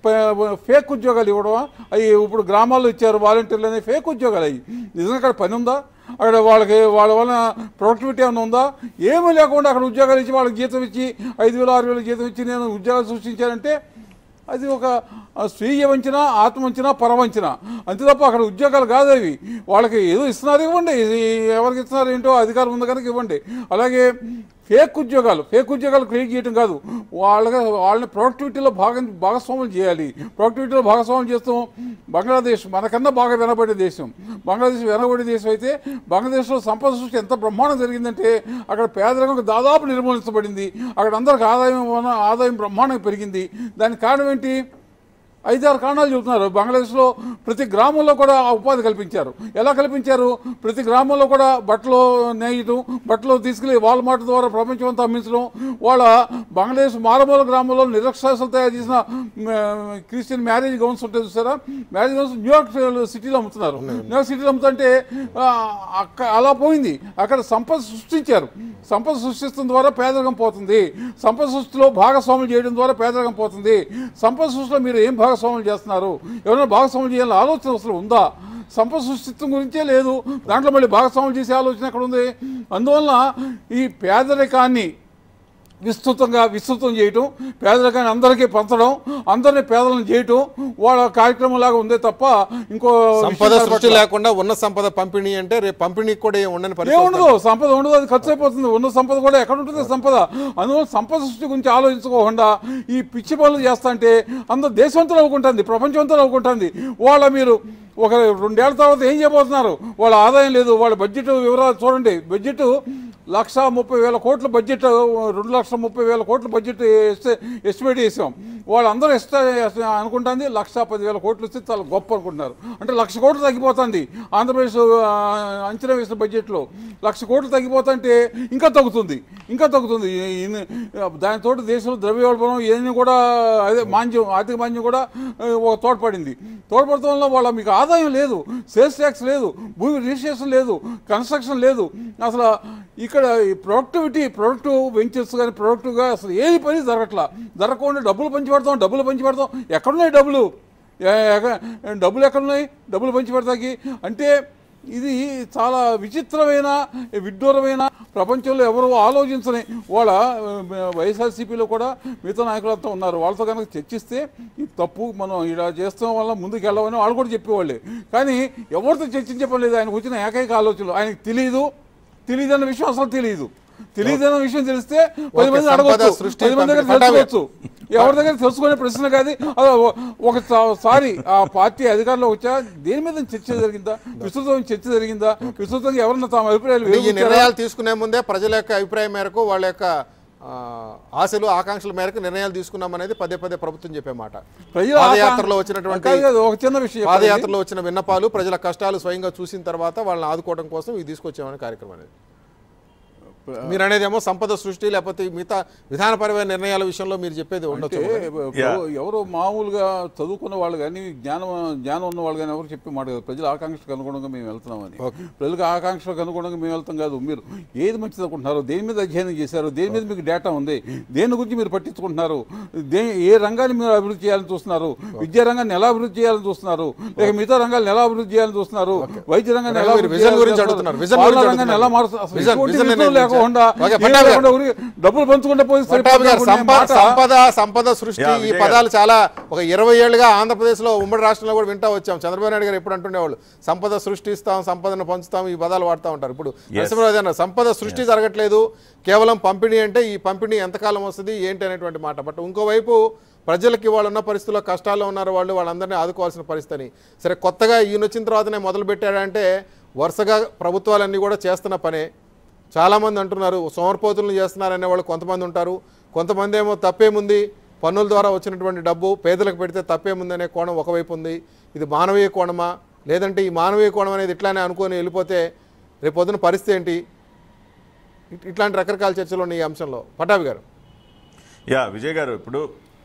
ప- ఫేక్ ఉద్యోగాలు ఇవ్వడం అవి ఇప్పుడు గ్రామాల్లో ఇచ్చారు వాలంటీర్లు అనే ఫేక్ ఉద్యోగాలు అవి నిజంగా అక్కడ పని ఉందా అక్కడ వాళ్ళకి వాళ్ళ వల్ల ప్రొడక్టివిటీ ఏమైనా ఉందా ఏమీ లేకుండా అక్కడ ఉద్యోగాలు ఇచ్చి వాళ్ళకి జీతం ఇచ్చి ఐదు వేలు ఆరు వేలు జీతం ఇచ్చి నేను ఉద్యోగాలు సృష్టించానంటే అది ఒక ఆ, స్వీయ వంచన ఆత్మవంచన పరవంచన అంతే తప్ప అక్కడ ఉద్యోగాలు కాదు అవి వాళ్ళకి ఏదో ఇస్తున్నారు ఇవ్వండి ఇది ఎవరికి ఇస్తున్నారు ఏంటో అధికారం ఉంది కనుక ఇవ్వండి అలాగే ఫేక్ ఉద్యోగాలు ఫేక్ ఉద్యోగాలు క్రియేట్ చేయడం కాదు వాళ్ళకి వాళ్ళని ప్రొడక్టివిటీలో భాగం భాగస్వాములు చేయాలి ప్రొడక్టివిటీలో భాగస్వాములు చేస్తాం బంగ్లాదేశ్ మనకన్నా బాగా వెనబడే దేశం బంగ్లాదేశ్ వెనబడే దేశం అయితే బంగ్లాదేశ్లో సంపద సృష్టి ఎంత బ్రహ్మాండం జరిగిందంటే అక్కడ పేదరికం దాదాపు నిర్మూలించబడింది అక్కడ అందరికి ఆదాయం వన- ఆదాయం బ్రహ్మాండంగా పెరిగింది దానికి కారణం ఏంటి ఐదారు కారణాలు చెబుతున్నారు బంగ్లాదేశ్లో ప్రతి గ్రామంలో కూడా ఆ ఉపాధి కల్పించారు ఎలా కల్పించారు ప్రతి గ్రామంలో కూడా బట్టలు నేయటం బట్టలు తీసుకెళ్లి వాల్మార్ట్ ద్వారా ప్రపంచం అంతా అమ్మించడం వాళ్ళ బంగ్లాదేశ్ మారుమూల గ్రామంలో నిరక్షరాస్యులు తయారు చేసిన మ, క్రిస్టియన్ మ్యారేజ్ గౌన్స్ ఉంటాయి చూసారా మ్యారేజ్ గౌన్స్ న్యూయార్క్ సిటీలో అమ్ముతున్నారు న్యూయార్క్ సిటీలో అమ్ముతుంటే ఆ, అక్క అలా పోయింది అక్కడ సంపద సృష్టించారు సంపద సృష్టించడం ద్వారా పేదరికం పోతుంది సంపద సృష్టిలో భాగస్వాములు చేయడం ద్వారా పేదరికం పోతుంది సంపద సృష్టిలో మీరు ఏం భాగస్వాములు చేస్తున్నారు ఎవరైనా భాగస్వాములు చేయాలని ఆలోచన అసలు ఉందా సంపద సృష్టిత్వం గురించే లేదు దాంట్లో మళ్ళీ భాగస్వాములు చేసే ఆలోచన ఎక్కడ ఉంది అందువల్ల ఈ పేదరికాన్ని విస్తృతంగా విస్తృతం చేయటం పేదరికాన్ని అందరికీ పంచడం అందరినీ పేదలను చేయటం వాళ్ళ కార్యక్రమం లాగా ఉందే తప్ప ఇంకో సంపద విషయం సృష్టి కనపడట్లా. లేకుండా ఉన్న సంపద పంపిణీ అంటే రేపు పంపిణీకి కూడా ఏం ఉండని పరిస్థితి ఏముండదు సంపద ఉండదు అది ఖర్చు అయిపోతుంది ఉన్న సంపద కూడా ఎక్కడ ఉంటుంది సంపద అందువల్ల సంపద సృష్టి గురించి ఆలోచించుకోకుండా ఈ పిచ్చి పనులు చేస్తా అంటే అందరూ దేశంతో నవ్వుకుంటుంది ప్రపంచంతో నవ్వుకుంటుంది వాళ్ళ మీరు ఒక రెండేళ్ల తర్వాత ఏం చేయబోతున్నారు వాళ్ళ ఆదాయం లేదు వాళ్ళ బడ్జెట్ వివరాలు చూడండి బడ్జెట్ లక్ష ముప్పై వేల కోట్ల బడ్జెట్ రెండు లక్షల ముప్పై వేల కోట్ల బడ్జెట్ ఎస్టి- ఎస్టిమేట్ చేసాం వాళ్ళందరూ ఎస్ట అనుకుంటుంది లక్ష పదివేల కోట్లు ఇస్తే చాలా గొప్ప అనుకుంటున్నారు అంటే లక్ష కోట్లు తగ్గిపోతుంది ఆంధ్రప్రదేశ్ ఆ, అంచనా వేసిన బడ్జెట్లో లక్ష కోట్లు తగ్గిపోతుంటే ఇంకా తగ్గుతుంది ఇంకా తగ్గుతుంది ఈ- ఈ- దానితో దేశంలో ద్రవ్యోల్బణం ఇవన్నీ కూడా అదే మాంద్యం ఆర్థిక మాంద్యం కూడా ఆ, ఒక తోడ్పడింది తోడ్పడటం వల్ల వాళ్ళ మీకు ఆదాయం లేదు సేల్స్ ట్యాక్స్ లేదు భూమి రిజిస్ట్రేషన్ లేదు కన్స్ట్రక్షన్ లేదు అసలు ఇక్కడ ఈ ప్రొడక్టివిటీ ప్రొడక్టివ్ వెంచర్స్ కానీ ప్రొడక్టివ్గా అసలు ఏది పని జరగట్లా జరగకుండా డబ్బులు పంచి పెడతాం డబ్బులు పంచి పెడతాం ఎక్కడున్నాయి డబ్బులు ఏ- ఎక్క- డబ్బులు ఎక్కడున్నాయి డబ్బులు పంచి పెడతాకి అంటే ఇది చాలా విచిత్రమైన విడ్డూరమైన ప్రపంచంలో ఎవరు ఆలోచించని వాళ్ళ ఆ, వైఎస్ఆర్సీపీలో కూడా మిగతా నాయకులంతా ఉన్నారు వాళ్ళతో కనుక చర్చిస్తే ఇది తప్పు మనం ఇలా చేస్తాం వల్ల ముందుకు వెళ్ళమని వాళ్ళు కూడా చెప్పేవాళ్ళే కానీ ఎవరితో చర్చించే పని లేదు ఆయనకు వచ్చిన ఏకైక ఆలోచనలు ఆయనకు తెలియదు తెలియదు అన్న విషయం అసలు తెలియదు తెలియదు అన్న విషయం తెలిస్తే పది మంది సంపద అడగవచ్చు సృష్టి పది మంది దగ్గర పంపిణీ తెలుసుకోవచ్చు ఎవరి దగ్గర తెలుసుకునే ప్రశ్న కాదు అది ఒ- ఒకసారి ఆ పార్టీ అధికారంలో వచ్చా దేని మీద చర్చ జరిగిందా విస్తృతమైన చర్చ జరిగిందా విస్తృతంగా ఎవరన్నా తమ అభిప్రాయాలు ఈ వెలిబుచ్చారా? నిర్ణయాలు తీసుకునే ముందే ప్రజల యొక్క అభిప్రాయం మేరకు వాళ్ళ యొక్క ఆ, ఆశలు ఆకాంక్షల మేరకు నిర్ణయాలు తీసుకున్నాం అనేది పదే పదే ప్రభుత్వం చెప్పే మాట ప్రజల పాదయాత్రలో ఆకా- వచ్చినటువంటి కాదు కాదు, ఒక చిన్న విషయం చెప్పండి. పాదయాత్రలో వచ్చిన విన్నపాలు ప్రజల కష్టాలు స్వయంగా చూసిన తర్వాత వాళ్ళని ఆదుకోవడం కోసం ఇది తీసుకొచ్చామనే కార్యక్రమం అనేది మీరు అనేదేమో సంపద సృష్టి లేకపోతే మిగతా విధానపరమైన నిర్ణయాల విషయంలో మీరు చెప్పేది ఉండొచ్చు అంటే ఎవ- ఎవరో మామూలుగా చదువుకున్న వాళ్ళు కానీ జ్ఞానం జ్ఞానం ఉన్న వాళ్ళు కానీ ఎవరు చెప్పే మాట కాదు ప్రజల ఆకాంక్షలకు అనుగుణంగా మేము వెళ్తున్నామని ప్రజలకు ఆకాంక్షలకు అనుగుణంగా మేము వెళ్తాం కాదు మీరు ఏది మంచిది అనుకుంటున్నారు దేని మీద అధ్యయనం చేశారు దేని మీద మీకు డేటా ఉంది దేని గురించి మీరు పట్టించుకుంటున్నారు దే ఏ రంగాన్ని మీరు అభివృద్ధి చేయాలని చూస్తున్నారు విద్యా రంగాన్ని ఎలా అభివృద్ధి చేయాలని చూస్తున్నారు లేక మిగతా రంగాలను ఎలా అభివృద్ధి చేయాలని చూస్తున్నారు వైద్య రంగాన్ని ఎలా మీరు అభివృద్ధి విజన్ చేయాలని గురించి చూస్తున్నారు? అడుగుతున్నారు. విజన్ పాలనా గురించి రంగాన్ని ఎలా మారుస్తారు అసలు విజన్- ఎటువంటి విజన్ విజన్ నిర్ణయించారు. లేకుండా ఓకే, ఏం పట్టాభి గారు. లేకుండా ఊరికి డబ్బులు పంచుకుంటే పోయి పట్టాభి గారు సరిపోతుంది సంపద మాట. సంపద సంపద సృష్టి యా, ఈ విజయ్ పదాలు చాలా ఒక ఇరవై ఏళ్ళుగా ఆంధ్రప్రదేశ్ లో ఉమ్మడి రాష్ట్రంలో కూడా వింటా వచ్చాం చంద్రబాబు నాయుడు గారు ఎప్పుడు అంటుండేవాళ్ళు సంపద సృష్టిస్తాం సంపదను పంచుతాం ఈ పదాలు వాడుతూ ఉంటారు ఇప్పుడు నరసింహరావు గారు అన్నారు, సంపద సృష్టి జరగట్లేదు కేవలం పంపిణీ అంటే ఈ పంపిణీ ఎంతకాలం వస్తుంది ఏంటి అనేటువంటి మాట బట్ ఇంకోవైపు ప్రజలకు ఇవాళ ఉన్న పరిస్థితుల్లో కష్టాల్లో ఉన్నారు వాళ్ళు వాళ్ళందరినీ ఆదుకోవాల్సిన పరిస్థితి అని సరే కొత్తగా ఈయన వచ్చిన తర్వాతనే మొదలు పెట్టాడంటే వరుసగా ప్రభుత్వాలన్నీ కూడా చేస్తున్న పనే చాలామంది అంటున్నారు సోమరిపోతులను చేస్తున్నారనే వాళ్ళు కొంతమంది ఉంటారు కొంతమంది ఏమో తప్పేముంది పన్నుల ద్వారా వచ్చినటువంటి డబ్బు పేదలకు పెడితే తప్పేముందనే కోణం ఒకవైపు ఉంది ఇది మానవీయ కోణమా లేదంటే ఈ మానవీయ కోణం అనేది ఇట్లానే అనుకొని వెళ్ళిపోతే రేపు పొద్దున పరిస్థితి ఏంటి ఇట్- ఇట్లాంటి రకరకాల చర్చలు ఉన్నాయి ఈ అంశంలో పటాభి గారు యా విజయ్ గారు ఇప్పుడు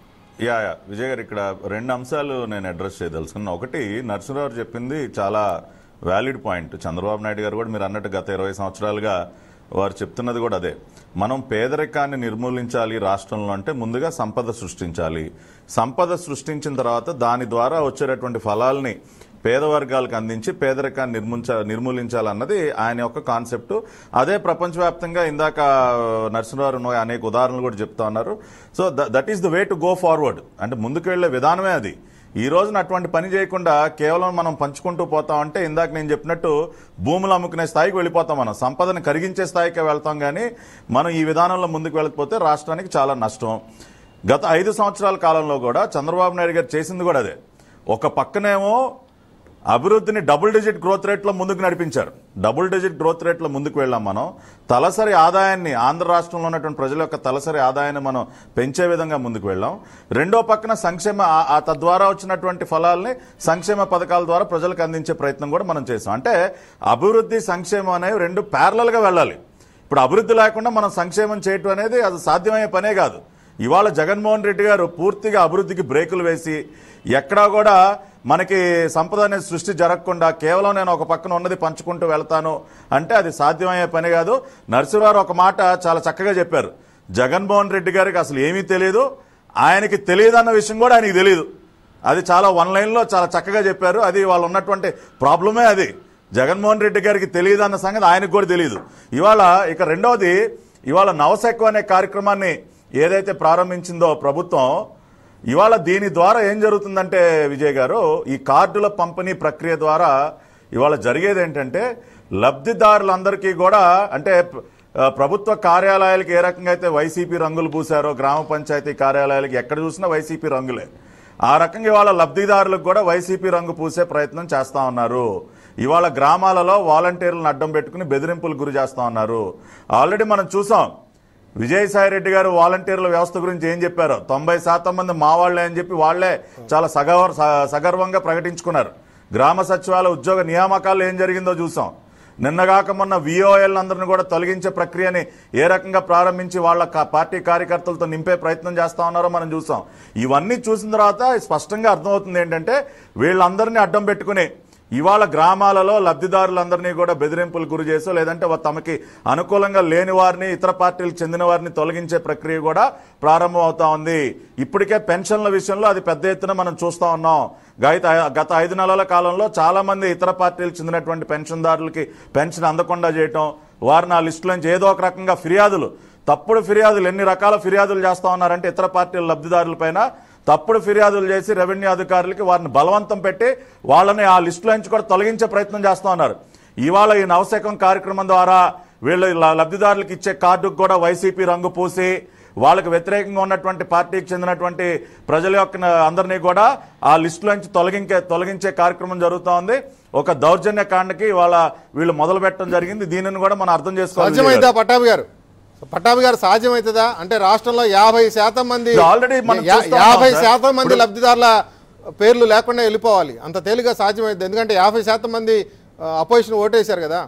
యా యా విజయ్ గారు ఇక్కడ రెండు అంశాలు నేను అడ్రస్ చేయదలుచుకున్నా ఒకటి నరసింహరావు చెప్పింది చాలా వ్యాలిడ్ పాయింట్ చంద్రబాబు నాయుడు గారు కూడా మీరు అన్నట్టు గత ఇరవై సంవత్సరాలుగా వారు చెప్తున్నది కూడా అదే మనం పేదరికాన్ని నిర్మూలించాలి రాష్ట్రంలో అంటే ముందుగా సంపద సృష్టించాలి సంపద సృష్టించిన తర్వాత దాని ద్వారా వచ్చేటటువంటి ఫలాల్ని పేద వర్గాలకు అందించి పేదరికాన్ని నిర్మించ నిర్మూలించాలన్నది ఆయన యొక్క కాన్సెప్ట్ అదే ప్రపంచవ్యాప్తంగా ఇందాక నరసింహారావు అనేక ఉదాహరణలు కూడా చెప్తా ఉన్నారు so that is the way to go forward అంటే ముందుకు వెళ్లే విధానమే అది ఈ రోజున అటువంటి పని చేయకుండా కేవలం మనం పంచుకుంటూ పోతాం అంటే ఇందాక నేను చెప్పినట్టు భూములు అమ్ముకునే స్థాయికి వెళ్ళిపోతాం మనం సంపదను కరిగించే స్థాయికి వెళ్తాం కానీ మనం ఈ విధానంలో ముందుకు వెళ్ళకపోతే రాష్ట్రానికి చాలా నష్టం గత ఐదు సంవత్సరాల కాలంలో కూడా చంద్రబాబు నాయుడు గారు చేసింది కూడా అదే ఒక పక్కనేమో అభివృద్ధిని డబుల్ డిజిట్ గ్రోత్ రేట్లో ముందుకు నడిపించారు డబుల్ డిజిట్ గ్రోత్ రేట్లో ముందుకు వెళ్ళాం మనం తలసరి ఆదాయాన్ని ఆంధ్ర రాష్ట్రంలో ఉన్నటువంటి ప్రజల యొక్క తలసరి ఆదాయాన్ని మనం పెంచే విధంగా ముందుకు వెళ్ళాం రెండో పక్కన సంక్షేమ ఆ- ఆ తద్వారా వచ్చినటువంటి ఫలాల్ని సంక్షేమ పథకాల ద్వారా ప్రజలకు అందించే ప్రయత్నం కూడా మనం చేసాం అంటే అభివృద్ధి సంక్షేమం అనేవి రెండు ప్యారలల్ గా వెళ్ళాలి ఇప్పుడు అభివృద్ధి లేకుండా మనం సంక్షేమం చేయటం అనేది అది సాధ్యమయ్యే పనే కాదు ఇవాళ జగన్మోహన్ రెడ్డి గారు పూర్తిగా అభివృద్ధికి బ్రేకులు వేసి ఎక్కడా కూడా మనకి సంపద అనేది సృష్టి జరగకుండా కేవలం నేను ఒక పక్కన ఉన్నది పంచుకుంటూ వెళ్తాను అంటే అది సాధ్యమయ్యే పని కాదు నరసింహారావు ఒక మాట చాలా చక్కగా చెప్పారు జగన్మోహన్ రెడ్డి గారికి అసలు ఏమీ తెలియదు ఆయనకి తెలియదన్న విషయం కూడా ఆయనకి తెలియదు అది చాలా వన్ లైన్లో చాలా చక్కగా చెప్పారు అది వాళ్ళు ఉన్నటువంటి ప్రాబ్లమే అది జగన్మోహన్ రెడ్డి గారికి తెలియదు అన్న సంగతి ఆయనకు కూడా తెలియదు ఇవాళ ఇక రెండవది ఇవాళ నవశక్కు అనే కార్యక్రమాన్ని ఏదైతే ప్రారంభించిందో ప్రభుత్వం ఇవాళ దీని ద్వారా ఏం జరుగుతుందంటే విజయ్ గారు ఈ కార్డుల పంపిణీ ప్రక్రియ ద్వారా ఇవాళ జరిగేది ఏంటంటే లబ్ధిదారులందరికీ కూడా అంటే ఆ, ప్రభుత్వ కార్యాలయాలకు ఏ రకంగా అయితే వైసీపీ రంగులు పూసారో గ్రామ పంచాయతీ కార్యాలయాలకు ఎక్కడ చూసినా వైసీపీ రంగులే ఆ రకంగా ఇవాళ లబ్ధిదారులకు కూడా వైసీపీ రంగు పూసే ప్రయత్నం చేస్తా ఉన్నారు ఇవాళ గ్రామాలలో వాలంటీర్లను అడ్డం పెట్టుకుని బెదిరింపులు గురి చేస్తా ఉన్నారు ఆల్రెడీ మనం చూసాం విజయసాయి రెడ్డి గారు వాలంటీర్ల వ్యవస్థ గురించి ఏం చెప్పారో తొంభై శాతం మంది మా వాళ్ళే అని చెప్పి వాళ్లే చాలా సగౌర స- సగర్వంగా ప్రకటించుకున్నారు గ్రామ సచివాలయ ఉద్యోగ నియామకాల్లో ఏం జరిగిందో చూసాం నిన్నగాక మొన్న విఓఎల్ అందరిని కూడా తొలగించే ప్రక్రియని ఏ రకంగా ప్రారంభించి వాళ్ళ కా- పార్టీ కార్యకర్తలతో నింపే ప్రయత్నం చేస్తా ఉన్నారో మనం చూసాం ఇవన్నీ చూసిన తర్వాత స్పష్టంగా అర్థమవుతుంది ఏంటంటే వీళ్ళందరినీ అడ్డం పెట్టుకుని ఇవాళ గ్రామాలలో లబ్ధిదారులందరినీ కూడా బెదిరింపులు గురి చేసో లేదంటే వా- తమకి అనుకూలంగా లేని వారిని ఇతర పార్టీలకు చెందిన వారిని తొలగించే ప్రక్రియ కూడా ప్రారంభం అవుతా ఉంది ఇప్పటికే పెన్షన్ల విషయంలో అది పెద్ద ఎత్తున మనం చూస్తా ఉన్నాం గత గత ఐదు నెలల కాలంలో చాలా మంది ఇతర పార్టీలకు చెందినటువంటి పెన్షన్దారులకి పెన్షన్ అందకుండా చేయటం వారిని ఆ లిస్టులోంచి ఏదో ఒక రకంగా ఫిర్యాదులు తప్పుడు ఫిర్యాదులు ఎన్ని రకాల ఫిర్యాదులు చేస్తా ఉన్నారంటే ఇతర పార్టీల లబ్ధిదారులపైన తప్పుడు ఫిర్యాదులు చేసి రెవెన్యూ అధికారులకి వారిని బలవంతం పెట్టి వాళ్ళని ఆ లిస్టులో నుంచి కూడా తొలగించే ప్రయత్నం చేస్తా ఉన్నారు ఇవాళ ఈ నవశకం కార్యక్రమం ద్వారా వీళ్ళు ల- లబ్ధిదారులకు ఇచ్చే కార్డుకు కూడా వైసీపీ రంగు పూసి వాళ్ళకి వ్యతిరేకంగా ఉన్నటువంటి పార్టీకి చెందినటువంటి ప్రజల యొక్క న- అందరినీ కూడా ఆ లిస్టులోంచి తొలగించే తొలగించే కార్యక్రమం జరుగుతూ ఉంది ఒక దౌర్జన్య కాండకి వాళ్ళ వీళ్ళు మొదలు పెట్టడం జరిగింది దీనిని కూడా మనం అర్థం చేసుకోవాలి విజయ్ గారు. సాధ్యమైందా పట్టాభి గారు పట్టాభి గారు సాధ్యమవుతుందా అంటే రాష్ట్రంలో యాభై శాతం మంది ఇది already మనం యా- చూస్తా ఉన్నాం యాభై సార్. శాతం మంది ఇప్పుడు- లబ్ధిదారుల పేర్లు లేకుండా వెళ్ళిపోవాలి అంత తేలిగా సాధ్యమైంది ఎందుకంటే యాభై శాతం మంది అపోజిషన్ ఓటేశారు కదా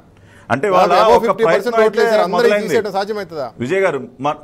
అంటే వాళ్ళ ఒక ఫిఫ్టీ పర్సెంట్ ప్రయత్నం ఓట్లు అయితే వేశారు అందరూ మొదలైంది. తీసేయడం సాధ్యమవుతుందా విజయ్ గారు మ-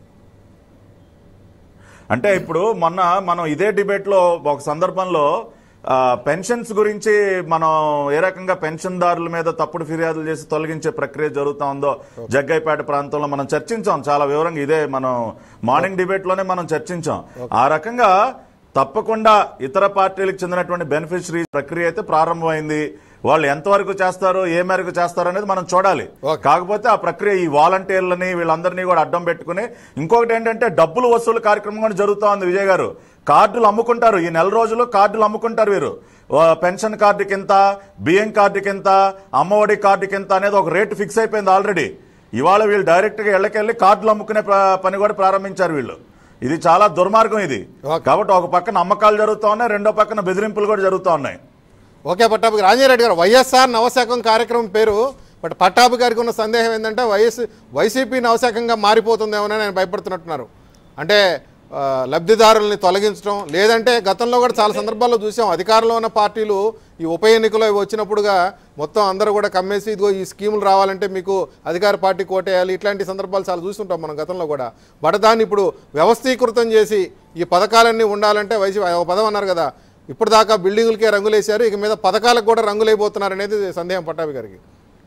అంటే ఇప్పుడు మొన్న మనం ఇదే డిబేట్ లో ఒక సందర్భంలో ఆ, పెన్షన్స్ గురించి మనం ఏ రకంగా పెన్షన్దారుల మీద తప్పుడు ఫిర్యాదులు చేసి తొలగించే ప్రక్రియ జరుగుతా ఉందో జగ్గైపేట ప్రాంతంలో మనం చర్చించాం చాలా వివరంగా ఇదే మనం మార్నింగ్ డిబేట్ లోనే మనం చర్చించాం ఆ రకంగా తప్పకుండా ఇతర పార్టీలకు చెందినటువంటి బెనిఫిషరీ ప్రక్రియ అయితే ప్రారంభమైంది వాళ్ళు ఎంతవరకు చేస్తారు ఏ మేరకు చేస్తారు అనేది మనం చూడాలి ఓకే. కాకపోతే ఆ ప్రక్రియ ఈ వాలంటీర్లని వీళ్ళందరినీ కూడా అడ్డం పెట్టుకుని ఇంకొకటి ఏంటంటే డబ్బులు వసూలు కార్యక్రమం కూడా జరుగుతూ ఉంది విజయ్ గారు కార్డులు అమ్ముకుంటారు ఈ నెల రోజులు కార్డులు అమ్ముకుంటారు వీరు ఓ పెన్షన్ కార్డు కింత బియ్యం కార్డు కింత అమ్మఒడి కార్డు కింత అనేది ఒక రేటు ఫిక్స్ అయిపోయింది ఆల్రెడీ ఇవాళ వీళ్ళు డైరెక్ట్ గా ఇళ్ళకెళ్ళి కార్డులు అమ్ముకునే ప్ర- పని కూడా ప్రారంభించారు వీళ్ళు ఇది చాలా దుర్మార్గం ఇది ఓకే. కాబట్టి ఒక పక్కన అమ్మకాలు జరుగుతూ ఉన్నాయి రెండో పక్కన బెదిరింపులు కూడా జరుగుతూ ఉన్నాయి ఓకే పట్టాభి గారు రాజారెడ్డి గారు వైఎస్ఆర్ నవశాఖం కార్యక్రమం పేరు బట్ పట్టాభి గారికి ఉన్న సందేహం ఏంటంటే వైఎస్ వైసీపీ నవశాఖంగా మారిపోతుందేమోనని ఆయన భయపడుతున్నట్టున్నారు అంటే ఆ, లబ్ధిదారుల్ని తొలగించడం లేదంటే గతంలో కూడా చాలా సందర్భాల్లో చూసాం అధికారంలో ఉన్న పార్టీలు ఈ ఉప ఎన్నికలు ఇవి వచ్చినప్పుడుగా మొత్తం అందరూ కూడా కమ్మేసి ఇదిగో ఈ స్కీములు రావాలంటే మీకు అధికార పార్టీ కోటేయాలి ఇట్లాంటి సందర్భాలు చాలా చూస్తుంటాం మనం గతంలో కూడా బట్ దాన్ని ఇప్పుడు వ్యవస్థీకృతం చేసి ఈ పథకాలన్నీ ఉండాలంటే వైసీపీ ఒక పదం అన్నారు కదా ఇప్పుడు దాకా బిల్డింగులకే రంగులేశారు ఇక మీద పథకాలకు కూడా రంగులైపోతున్నారు అనేది సందేహం పట్టాభి గారికి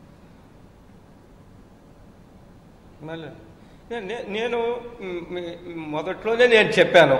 మళ్ళీ నే- నే- నేను మ్, మ్, మొదట్లోనే నేను చెప్పాను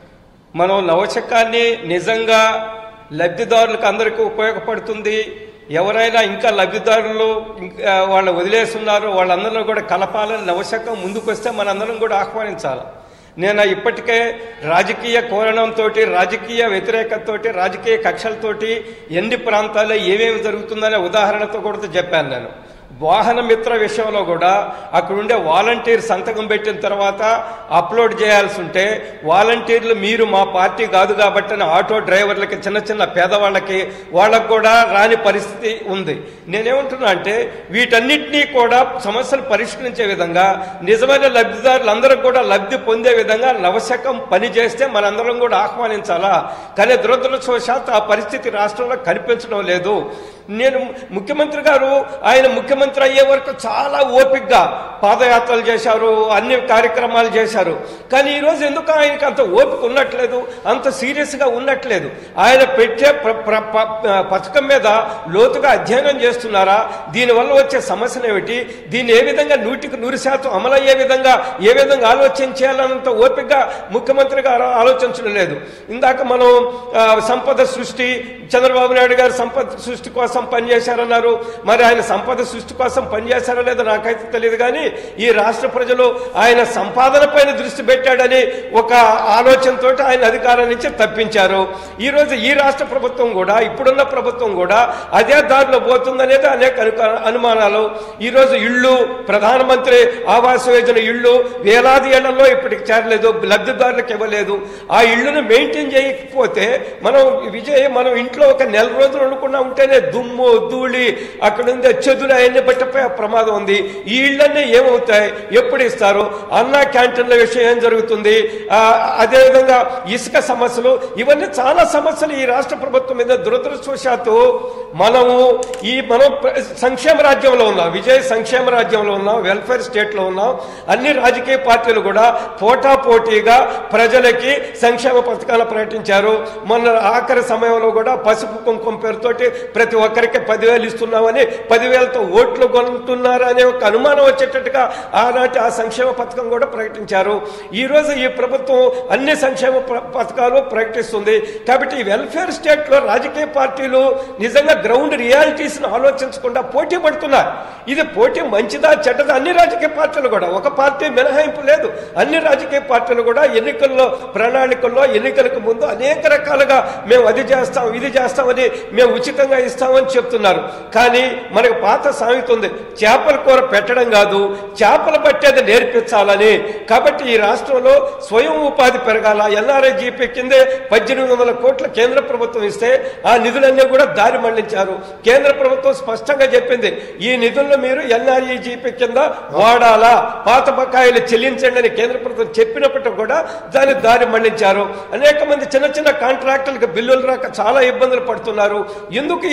మనం నవశకాన్ని నిజంగా లబ్ధిదారులకు అందరికీ ఉపయోగపడుతుంది ఎవరైనా ఇంకా లబ్ధిదారులు ఇంకా వాళ్ళు వదిలేస్తున్నారు వాళ్ళందరినీ కూడా కలపాలని నవశకం ముందుకు వస్తే మనందరం కూడా ఆహ్వానించాలి నేను ఇప్పటికే రాజకీయ కోణంతో రాజకీయ వ్యతిరేకతతోటి రాజకీయ కక్షలతోటి ఎన్ని ప్రాంతాల్లో ఏమేమి జరుగుతుందనే ఉదాహరణతో కూడా చెప్పాను నేను వాహన మిత్ర విషయంలో కూడా అక్కడ ఉండే వాలంటీర్ సంతకం పెట్టిన తర్వాత అప్లోడ్ చేయాల్సి ఉంటే వాలంటీర్లు మీరు మా పార్టీ కాదు కాబట్టి అని ఆటో డ్రైవర్లకి చిన్న చిన్న పేదవాళ్ళకి వాళ్ళకు కూడా రాని పరిస్థితి ఉంది నేనేమంటున్నా అంటే వీటన్నిటినీ కూడా సమస్యలు పరిష్కరించే విధంగా నిజమైన లబ్ధిదారులందరూ కూడా లబ్ధి పొందే విధంగా నవశకం పని చేస్తే మనందరం కూడా ఆహ్వానించాలా కానీ దురదృష్టవశాత్తు ఆ పరిస్థితి రాష్ట్రంలో కనిపించడం లేదు నేను ముఖ్యమంత్రి గారు ఆయన ముఖ్యమంత్రి అయ్యే వరకు చాలా ఓపికగా పాదయాత్రలు చేశారు అన్ని కార్యక్రమాలు చేశారు కానీ ఈరోజు ఎందుకు ఆయనకి అంత ఓపిక ఉన్నట్లేదు అంత సీరియస్గా ఉన్నట్లేదు ఆయన పెట్టే ప్ర- ప్ర- ప- పథకం మీద లోతుగా అధ్యయనం చేస్తున్నారా దీనివల్ల వచ్చే సమస్యలు ఏమిటి దీన్ని ఏ విధంగా నూటికి నూరు శాతం అమలయ్యే విధంగా ఏ విధంగా ఆలోచన చేయాలన్నంత ఓపికగా ముఖ్యమంత్రి గారు ఆలోచించడం లేదు ఇందాక మనం ఆ, సంపద సృష్టి చంద్రబాబు నాయుడు గారు సంపద సృష్టి కోసం పనిచేశారన్నారు మరి ఆయన సంపద సృష్టి కోసం పనిచేశారో లేదో నాకైతే తెలియదు కానీ ఈ రాష్ట్ర ప్రజలు ఆయన సంపాదన పైన దృష్టి పెట్టాడని ఒక ఆలోచనతో ఆయన అధికారం నుంచి తప్పించారు ఈ రోజు ఈ రాష్ట్ర ప్రభుత్వం కూడా ఇప్పుడున్న ప్రభుత్వం కూడా అదే దారిలో పోతుందనేది అనేక అను- అనుమానాలు ఈ రోజు ఇళ్ళు ప్రధానమంత్రి ఆవాస్ యోజన ఇళ్ళు వేలాది ఏళ్లలో ఇప్పటికి చేరలేదు లబ్ధిదారులకు ఇవ్వలేదు ఆ ఇళ్లను మెయింటైన్ చేయకపోతే మనం విజయ్ మనం ఇంట్లో ఒక నెల రోజులు అనుకున్నా ఉంటేనే దుమ్ము ధూళి అక్కడ ఉండే చెదులు అవన్నీ పట్టిపోయే ప్రమాదం ఉంది ఈ ఇళ్ళన్నీ ఏమవుతాయి ఎప్పుడు ఇస్తారు అన్న క్యాంటీన్ల విషయం ఏం జరుగుతుంది ఆ, అదేవిధంగా ఇసుక సమస్యలు ఇవన్నీ చాలా సమస్యలు ఈ రాష్ట్ర ప్రభుత్వం మీద దురదృష్టవశాత్తు మనము ఈ మనం ప్ర- సంక్షేమ రాజ్యంలో ఉన్నాం విజయ్ సంక్షేమ రాజ్యంలో ఉన్నాం వెల్ఫేర్ స్టేట్ లో ఉన్నాం అన్ని రాజకీయ పార్టీలు కూడా పోటా పోటీగా ప్రజలకి సంక్షేమ పథకాలు ప్రకటించారు మొన్న ఆఖరి సమయంలో కూడా పసుపు కుంకుమ పేరుతోటి ప్రతి ఒక్కరికి పదివేలు ఇస్తున్నామని పదివేలతో ఓట్లు కొంటున్నారు అనే ఒక అనుమానం వచ్చేటట్టుగా ఆనాటి ఆ సంక్షేమ పథకం కూడా ప్రకటించారు ఈ రోజు ఈ ప్రభుత్వం అన్ని సంక్షేమ ప్ర- పథకాలు ప్రకటిస్తుంది కాబట్టి ఈ వెల్ఫేర్ స్టేట్ లో రాజకీయ పార్టీలు నిజంగా గ్రౌండ్ రియాలిటీస్ ఆలోచించకుండా పోటీ పడుతున్నారు ఇది పోటీ మంచిదా చెడ్డదా అన్ని రాజకీయ పార్టీలు కూడా ఒక పార్టీ మినహాయింపు లేదు అన్ని రాజకీయ పార్టీలు కూడా ఎన్నికల్లో ప్రణాళికల్లో ఎన్నికలకు ముందు అనేక రకాలుగా మేము అది చేస్తాం ఇది చేస్తామని మేము ఉచితంగా ఇస్తామని చెప్తున్నారు కానీ మనకు పాత సామెత ఉంది చేపల కూర పెట్టడం కాదు చేపలు పట్టేది నేర్పించాలని కాబట్టి ఈ రాష్ట్రంలో స్వయం ఉపాధి పెరగాల ఎన్ఆర్ఐ జీపీ కిందే పద్దెనిమిది వందల కోట్ల కేంద్ర ప్రభుత్వం ఇస్తే ఆ నిధులన్నీ కూడా దారి మళ్లించారు కేంద్ర ప్రభుత్వం స్పష్టంగా చెప్పింది ఈ నిధులను మీరు ఎన్ఆర్ఈ జీపీ కింద వాడాలా పాత బకాయిలు చెల్లించండి అని కేంద్ర ప్రభుత్వం చెప్పినప్పటికీ కూడా దాన్ని దారి మళ్లించారు అనేక మంది చిన్న చిన్న కాంట్రాక్టులకు బిల్లులు రాక చాలా ఇబ్బందులు పడుతున్నారు ఎందుకు ఈ రాష్ట్ర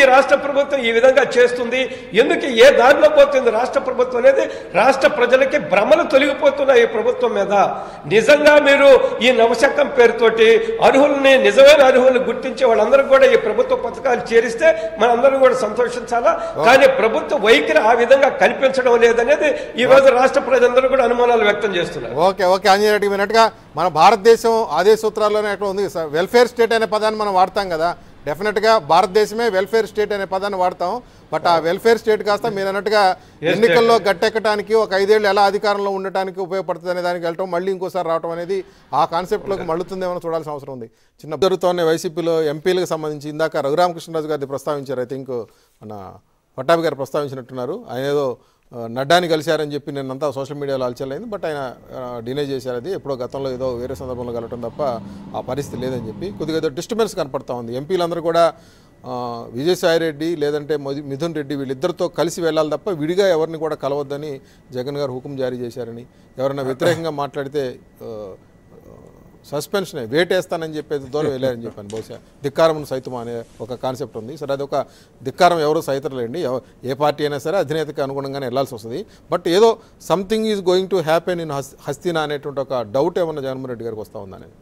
ప్రభుత్వం ఈ విధంగా చేస్తుంది ఎందుకు ఏ దారిలో పోతుంది రాష్ట్ర ప్రభుత్వం అనేది రాష్ట్ర ప్రజలకి భ్రమలు తొలగిపోతున్నాయి ఈ ప్రభుత్వం మీద నిజంగా మీరు ఈ నవశకం పేరుతోటి అర్హుల్ని నిజమైన అర్హుల్ని గుర్తించే వాళ్ళందరూ కూడా ఈ ప్రభుత్వ పథకాలు చేరిస్తే మనందరం కూడా సంతోషించాలా కానీ ప్రభుత్వ వైఖరి ఆ విధంగా కనిపించడం లేదనేది ఈ రోజు రాష్ట్ర ప్రజలందరూ కూడా అనుమానాలు వ్యక్తం చేస్తున్నారు ఓకే ఓకే ఆంజనేయ రెడ్డి విన్నట్టుగా మన భారతదేశం ఆదే సూత్రాల్లోనే ఎట్లా ఉంది సార్ వెల్ఫేర్ స్టేట్ అనే పదాన్ని మనం వాడతాం కదా డెఫినెట్గా భారతదేశమే వెల్ఫేర్ స్టేట్ అనే పదాన్ని వాడతాం బట్ ఆ వెల్ఫేర్ స్టేట్ కాస్త మీరు అన్నట్టుగా ఎన్నికల్లో గట్టెక్కడానికి ఒక ఐదేళ్ళు ఎలా అధికారంలో ఉండటానికి ఉపయోగపడుతుంది అనే దానికి వెళ్ళటం మళ్ళీ ఇంకోసారి రావడం అనేది ఆ కాన్సెప్ట్లోకి మళ్ళుతుందేమో చూడాల్సిన అవసరం ఉంది చిన్న జరుగుతోనే వైసీపీలో ఎంపీలకు సంబంధించి ఇందాక రఘురామకృష్ణరాజు గారిది ప్రస్తావించారు ఐ థింక్ మన పట్టాభి గారు ప్రస్తావించినట్టున్నారు ఆయన ఏదో ఆ, నడ్డాని కలిశారని చెప్పి నిన్నంతా సోషల్ మీడియాలో అలచలైంది బట్ ఆయన డినై చేశారు అది ఎప్పుడో గతంలో ఏదో వేరే సందర్భంలో కలవటం తప్ప ఆ పరిస్థితి లేదని చెప్పి కొద్దిగా ఏదో డిస్టర్బెన్స్ కనపడతా ఉంది ఎంపీలందరూ కూడా ఆ, విజయసాయి రెడ్డి లేదంటే మొది- మిథున్ రెడ్డి వీళ్ళిద్దరితో కలిసి వెళ్ళాలి తప్ప విడిగా ఎవరిని కూడా కలవద్దని జగన్ గారు హుకుం జారీ చేశారని ఎవరైనా వ్యతిరేకంగా మాట్లాడితే ఆ, సస్పెన్షన్ వేటేస్తానని చెప్పేది దూరం వెళ్ళారని చెప్పాను బహుశా ధిక్కారం సైతం అనే ఒక కాన్సెప్ట్ ఉంది సరే అది ఒక ధిక్కారం ఎవరు సైతరులేండి ఎవ- ఏ పార్టీ అయినా సరే అధినేతకి అనుగుణంగానే వెళ్ళాల్సి వస్తుంది బట్ ఏదో something is going to happen in Hastina అనేటువంటి ఒక డౌట్ ఏమన్నా జగన్మోహన్ రెడ్డి గారికి వస్తా ఉందనేది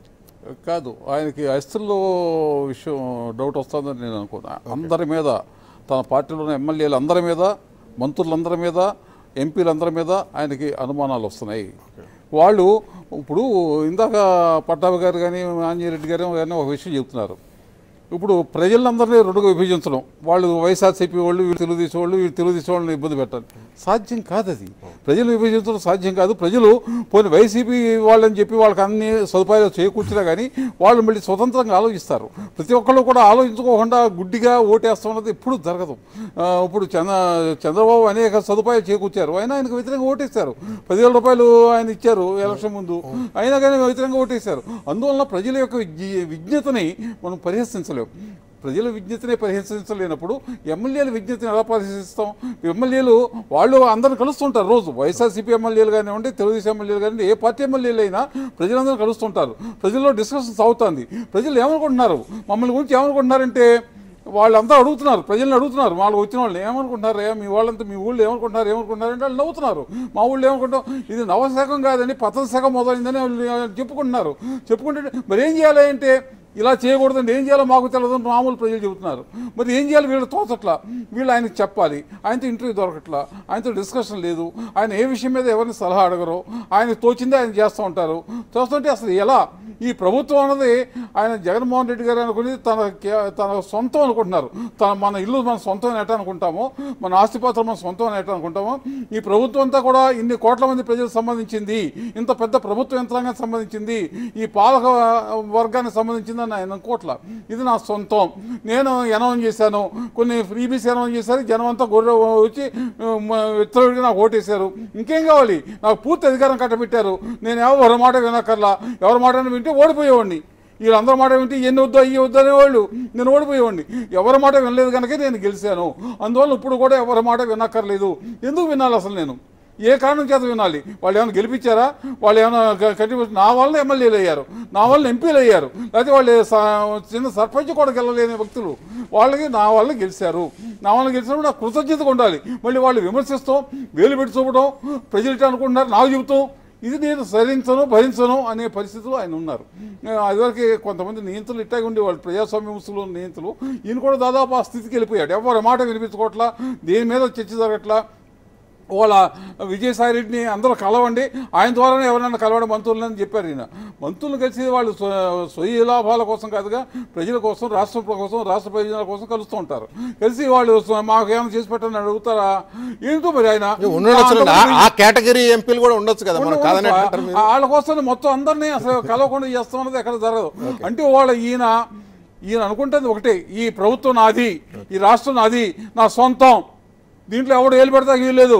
కాదు ఆయనకి అస్తుల్లో విషయం డౌట్ వస్తుందని నేను అనుకున్నా అందరి మీద తన పార్టీలో ఉన్న ఎమ్మెల్యేలు అందరి మీద మంత్రులందరి మీద ఎంపీలందరి మీద ఆయనకి అనుమానాలు వస్తున్నాయి వాళ్ళు ఇప్పుడు ఇందాక పట్టాభి గారు కానీ ఆంజనేయరెడ్డి గారు కానీ ఒక విషయం చెప్తున్నారు ఇప్పుడు ప్రజలందరినీ రెండుగా విభజించడం వాళ్ళు వైఎస్ఆర్సీపీ వాళ్ళు వీళ్ళు తెలుగుదేశం వాళ్ళు వీళ్ళు తెలుగుదేశం వాళ్ళని ఇబ్బంది పెట్టాలి సాధ్యం కాదు అది ప్రజలు విభజించడం సాధ్యం కాదు ప్రజలు పోనీ వైసీపీ వాళ్ళని చెప్పి వాళ్ళకి అన్ని సదుపాయాలు చేకూర్చినా కానీ వాళ్ళు మళ్ళీ స్వతంత్రంగా ఆలోచిస్తారు ప్రతి ఒక్కళ్ళు కూడా ఆలోచించుకోకుండా గుడ్డిగా ఓటేస్తామన్నది ఎప్పుడు జరగదు ఆ, ఇప్పుడు చంద్ర చంద్రబాబు అనేక సదుపాయాలు చేకూర్చారు అయినా ఆయనకు వ్యతిరేకంగా ఓటేశారు పదివేల రూపాయలు ఆయన ఇచ్చారు ఎలక్షన్ ముందు అయినా కానీ వ్యతిరేకంగా ఓటేశారు అందువలన ప్రజల యొక్క విజ్ఞ- విజ్ఞతని మనం పరిహసించలేము ప్రజల విజ్ఞతనే పరిహసించలేనప్పుడు ఎమ్మెల్యేల విజ్ఞతని ఎలా పరిహసిస్తాం ఎమ్మెల్యేలు వాళ్ళు అందరిని కలుస్తుంటారు రోజు వైఎస్ఆర్సీపీ ఎమ్మెల్యేలు కానివ్వండి తెలుగుదేశం ఎమ్మెల్యేలు కానివ్వండి ఏ పార్టీ ఎమ్మెల్యేలు అయినా ప్రజలందరూ కలుస్తుంటారు ప్రజల్లో డిస్కషన్స్ అవుతుంది ప్రజలు ఏమనుకుంటున్నారు మమ్మల్ని గురించి ఏమనుకుంటున్నారంటే వాళ్ళంతా అడుగుతున్నారు ప్రజల్ని అడుగుతున్నారు వాళ్ళు వచ్చిన వాళ్ళు ఏమనుకుంటున్నారు ఏ మీ వాళ్ళంతా మీ ఊళ్ళో ఏమనుకుంటున్నారు ఏమనుకుంటున్నారు అంటే వాళ్ళు నవ్వుతున్నారు మా ఊళ్ళో ఏమనుకుంటాం ఇది నవశకం కాదని పతన శకం మొదలైందని వాళ్ళు చెప్పుకుంటున్నారు చెప్పుకుంటే మరి ఏం చేయాలి అంటే ఇలా చేయకూడదండి ఏం చేయాలో మాకు తెలియదు అని మామూలు ప్రజలు చెబుతున్నారు మరి ఏం చేయాలి వీళ్ళు తోచట్లా వీళ్ళు ఆయనకి చెప్పాలి ఆయనతో ఇంటర్వ్యూ దొరకట్లా ఆయనతో డిస్కషన్ లేదు ఆయన ఏ విషయం మీద ఎవరిని సలహా అడగరు ఆయన తోచిందే ఆయన చేస్తూ ఉంటారు చేస్తుంటే అసలు ఎలా ఈ ప్రభుత్వం అన్నది ఆయన జగన్మోహన్ రెడ్డి గారు అనుకుని తన కే- తన సొంతం అనుకుంటున్నారు తన మన ఇల్లు మన సొంతం ఎట్ట అనుకుంటామో మన ఆస్తిపాత్రం మన సొంతం ఎట్ట అనుకుంటామో ఈ ప్రభుత్వం అంతా కూడా ఇన్ని కోట్ల మంది ప్రజలకు సంబంధించింది ఇంత పెద్ద ప్రభుత్వ యంత్రాంగానికి సంబంధించింది ఈ పాలక వర్గానికి సంబంధించింది అని ఆయన అనుకోట్ల ఇది నా సొంతం నేను అనౌన్స్ చేశాను కొన్ని ఫ్రీబీస్ అనౌన్స్ చేశారు జనం అంతా గొర్రె వచ్చి విత్తలుడిగా నాకు ఓటేశారు ఇంకేం కావాలి నాకు పూర్తి అధికారం కట్టబెట్టారు నేను ఎవరి మాట వినక్కర్లా ఎవరి మాట వింటే ఓడిపోయేవాడిని వీళ్ళందరి మాట వింటే ఎన్ని వద్దు అయ్యి వద్దు అనేవాళ్ళు నేను ఓడిపోయేవాడిని ఎవరి మాట వినలేదు కనుక నేను గెలిచాను అందువల్ల ఇప్పుడు కూడా ఎవరి మాట వినక్కర్లేదు ఎందుకు వినాలి అసలు నేను ఏ కారణం చేత వినాలి వాళ్ళు ఏమైనా గెలిపించారా వాళ్ళు ఏమైనా గ- కట్టి నా వల్ల ఎమ్మెల్యేలు అయ్యారు నా వల్ల ఎంపీలు అయ్యారు లేకపోతే వాళ్ళు స- చిన్న సర్పంచ్ కూడా గెలలేని వ్యక్తులు వాళ్ళకి నా వల్ల గెలిచారు నా వల్ల గెలిచినప్పుడు నాకు కృతజ్ఞతగా ఉండాలి మళ్ళీ వాళ్ళు విమర్శిస్తాం వేలు పెట్టి చూపడం ప్రజలు ఇట్లా అనుకుంటున్నారు నాకు చెబుతాం ఇది నేను సరించను భరించను అనే పరిస్థితిలో ఆయన ఉన్నారు ఆ, అదివరకు కొంతమంది నియంత్రులు ఇట్టాగే ఉండేవాళ్ళు ప్రజాస్వామ్య ముసుగులో నియంత్రులు ఈయన కూడా దాదాపు ఆ స్థితికి వెళ్ళిపోయాడు ఎవరి మాట వినిపించుకోవట్లా దేని మీద చర్చ జరగట్లా వాళ్ళ విజయసాయి రెడ్డిని అందరూ కలవండి ఆయన ద్వారానే ఎవరైనా కలవడం మంత్రులని చెప్పారు ఈయన మంత్రులు కలిసి వాళ్ళు స్వ- స్వీయ లాభాల కోసం కాదుగా ప్రజల కోసం రాష్ట్రం కోసం రాష్ట్ర ప్రయోజనాల కోసం కలుస్తూ ఉంటారు కలిసి వాళ్ళు స్వ- మాకు ఏమైనా చేసి పెట్టని అడుగుతారా ఏంటో మరి ఆయన ఉండొచ్చు ఆ కేటగిరీ ఎంపీలు కూడా ఉండొచ్చు కదా మనం కాదని అంటారు మీరు. వాళ్ళ కోసం మొత్తం అందరినీ అసలు కలవకుండా చేస్తామన్నది ఎక్కడ జరగదు అంటే వాళ్ళ ఈయన ఈయన అనుకుంటుంది ఒకటే ఈ ప్రభుత్వం నాది ఈ రాష్ట్రం నాది నా సొంతం దీంట్లో ఎవడు ఏలు పెడతా లేదు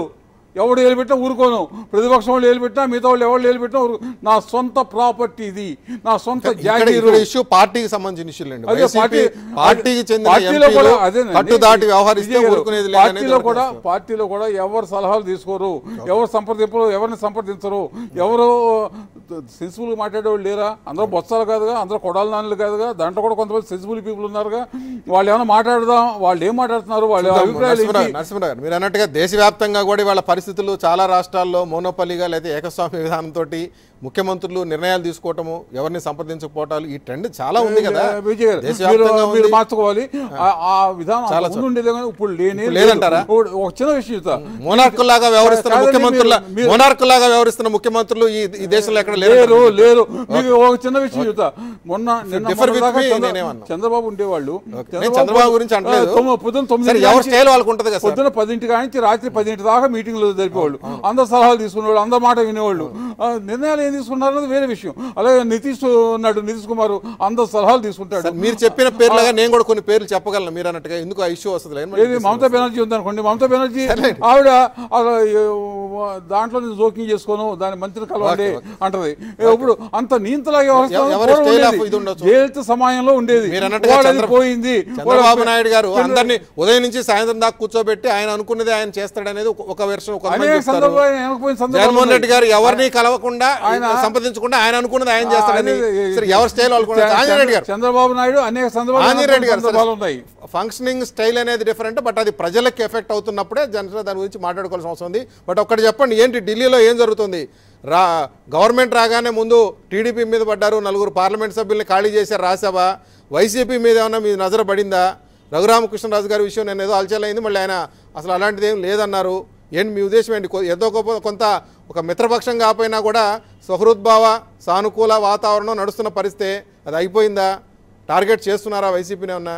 ఎవడు ఏలిపెట్టినా ఊరుకోను ప్రతిపక్షం వాళ్ళు ఏలిపెట్టినా మిగతా వాళ్ళు ఎవరు ఏలిపెట్టినా ఊరు నా సొంత ప్రాపర్టీ ఇది నా సొంత ఇక్కడ జాగీరు ఇక్కడ ఇష్యూ పార్టీకి సంబంధించిన ఇష్యూలు అండి అదే వైసీపీ పార్టీ- పార్టీకి చెందిన పార్టీలో ఎంపీలు కూడా అదేనండి. కట్టు దాటి వ్యవహరిస్తే విజయ్ గారు, ఊరుకునేది లేదనేది పార్టీలో ఒకటి కూడా విషయం. పార్టీలో కూడా ఎవరు సలహాలు తీసుకోరు ఎవరు సంప్రదింపరు ఎవరిని సంప్రదించరు ఎవరు సెన్సిబుల్ మాట్లాడేవాళ్ళు లేరా అందరూ బొత్సాలు కాదుగా అందరూ కొడాల నాన్నలు కాదుగా దాంట్లో కూడా కొంతమంది సెన్సిబుల్ పీపుల్ ఉన్నారుగా వాళ్ళు ఏమైనా మాట్లాడదాం వాళ్ళు ఏం మాట్లాడుతున్నారు వాళ్ళ అభిప్రాయాలు నరసింహరావు ఏంటి? నరసింహరావు గారు మీరు అన్నట్టుగా దేశవ్యాప్తంగా కూడా వాళ్ళ పరిస్థితులు చాలా రాష్ట్రాల్లో మోనోపల్లిగా లేదా ఏకస్వామ్య విధానంతో ముఖ్యమంత్రులు నిర్ణయాలు తీసుకోవటము ఎవరిని సంప్రదించకపోవటాలు ఈ ట్రెండ్ చాలా ఉంది కదా విజయ్ గారు, మీరు దేశవ్యాప్తంగా మీరు ఉంది. మార్చుకోవాలి ఆ- ఆ విధానం చాలా అంతకు ముందు ఉండేదే కానీ ఇప్పుడు లేనే ఇప్పుడు లేదంటారా? లేదు. ఇప్పుడు ఒక చిన్న విషయం చెప్తా. మోనార్కుల్లాగా వ్యవహరిస్తున్న కాదండి, ముఖ్యమంత్రుల మీరు- మీరు- మోనార్కుల్లాగా వ్యవహరిస్తున్న ముఖ్యమంత్రులు ఈ ఈ దేశంలో ఎక్కడ లేరు లేరు లేరు మీకు ఒక చిన్న విషయం చెప్తా మొన్న నిన్న differ with మొన్నదాకా me, చంద్ర- నేనేమన్నా. చంద్రబాబు ఉండేవాళ్ళు నేను చంద్రబాబు గురించి అనట్లేదు. ఆ, తొమ్మిది- పొద్దున్న తొమ్మిది సరే, ఎవరి స్టైల్ వాళ్ళకు ఉంటది కదా సార్. పొద్దున పదింటి నుంచి రాత్రి పదింటి దాకా మీటింగ్లు జరిపేవాళ్ళు అందరు సలహాలు తీసుకునేవాళ్ళు అందరు మాట వినేవాళ్ళు ఆ, నిర్ణయాలు ఏం తీసుకున్నారు అన్నది వేరే విషయం అలాగే నితీష్ ఉన్నాడు నితీష్ కుమార్ అందరు సలహాలు తీసుకుంటాడు సార్, మీరు చెప్పిన పేర్లుగా నేను కూడా కొన్ని పేర్లు చెప్పగలను మీరు అన్నట్టుగా ఎందుకు ఆ ఇష్యూ వస్తుంది లేని ఏది మమతా బెనర్జీ ఉందనుకోండి మమతా బెనర్జీ ఆవిడ అలా, ఏ, దాంట్లో నేను జోక్యం చేసుకోను దాని మంత్రిని కలవండి అంటది ఏ, ఇప్పుడు అంత నీంతలాగే వ్యవహరిస్తాను. ఎవరి పూర్వం style of ఉండేది. ఇది ఉండొచ్చు. జయలలిత సమయంలో ఉండేది మీరు అన్నట్టుగా వాళ్ళది చంద్ర- పోయింది చంద్రబాబు వాళ్ళ- నాయుడు గారు చంద్ర- అందరినీ ఉదయం నుంచి సాయంత్రం దాకా కూర్చోబెట్టి ఆయన అనుకున్నది ఆయన చేస్తాడనేది ఒక- ఒక వెర్షన్ ఒక అనేక సందర్భాలు ఆయన వెనకపోయిన సందర్భాలు జగన్మోహన్ రెడ్డి గారు ఎవరిని కలవకుండా ఆయన- సంప్రదించకుండా ఆయన అనుకున్నది ఆయన చేస్తాడని అనేది- సరే, ఎవరి స్టైల్ వాళ్ళు చంద్ర- ఆంజనేయ రెడ్డి గారు చంద్రబాబు నాయుడు అనేక సందర్భాలు ఆంజనేయ రెడ్డి గారు సందర్భాలు ఉన్నాయి ఫంక్షనింగ్ స్టైల్ అనేది డిఫరెంట్ బట్ అది ప్రజలకు ఎఫెక్ట్ అవుతున్నప్పుడే జనరల్ దాని గురించి మాట్లాడుకోవాల్సిన అవసరం ఉంది బట్ ఒక్కటి చెప్పండి ఏంటి ఢిల్లీలో ఏం జరుగుతుంది రా గవర్నమెంట్ రాగానే ముందు టీడీపీ మీద పడ్డారు నలుగురు పార్లమెంట్ సభ్యుల్ని ఖాళీ చేశారు రాజ్యసభ వైసీపీ మీద ఏమన్నా మీ నజర పడిందా రఘురామకృష్ణరాజు గారి విషయం నేను ఏదో అలచలైంది మళ్ళీ ఆయన అసలు అలాంటిది ఏం లేదన్నారు ఏంటి మీ ఉద్దేశం ఏంటి కొ- ఏదో గొప్ప కొంత ఒక మిత్రపక్షం కాకపోయినా కూడా సహృద్భావ సానుకూల వాతావరణం నడుస్తున్న పరిస్థితి అది అయిపోయిందా టార్గెట్ చేస్తున్నారా వైసీపీని ఏమన్నా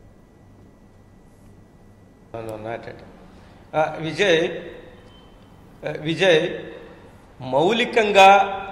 No, no, not at all. ఆ, విజయ్ ఆ, విజయ్ మౌలికంగా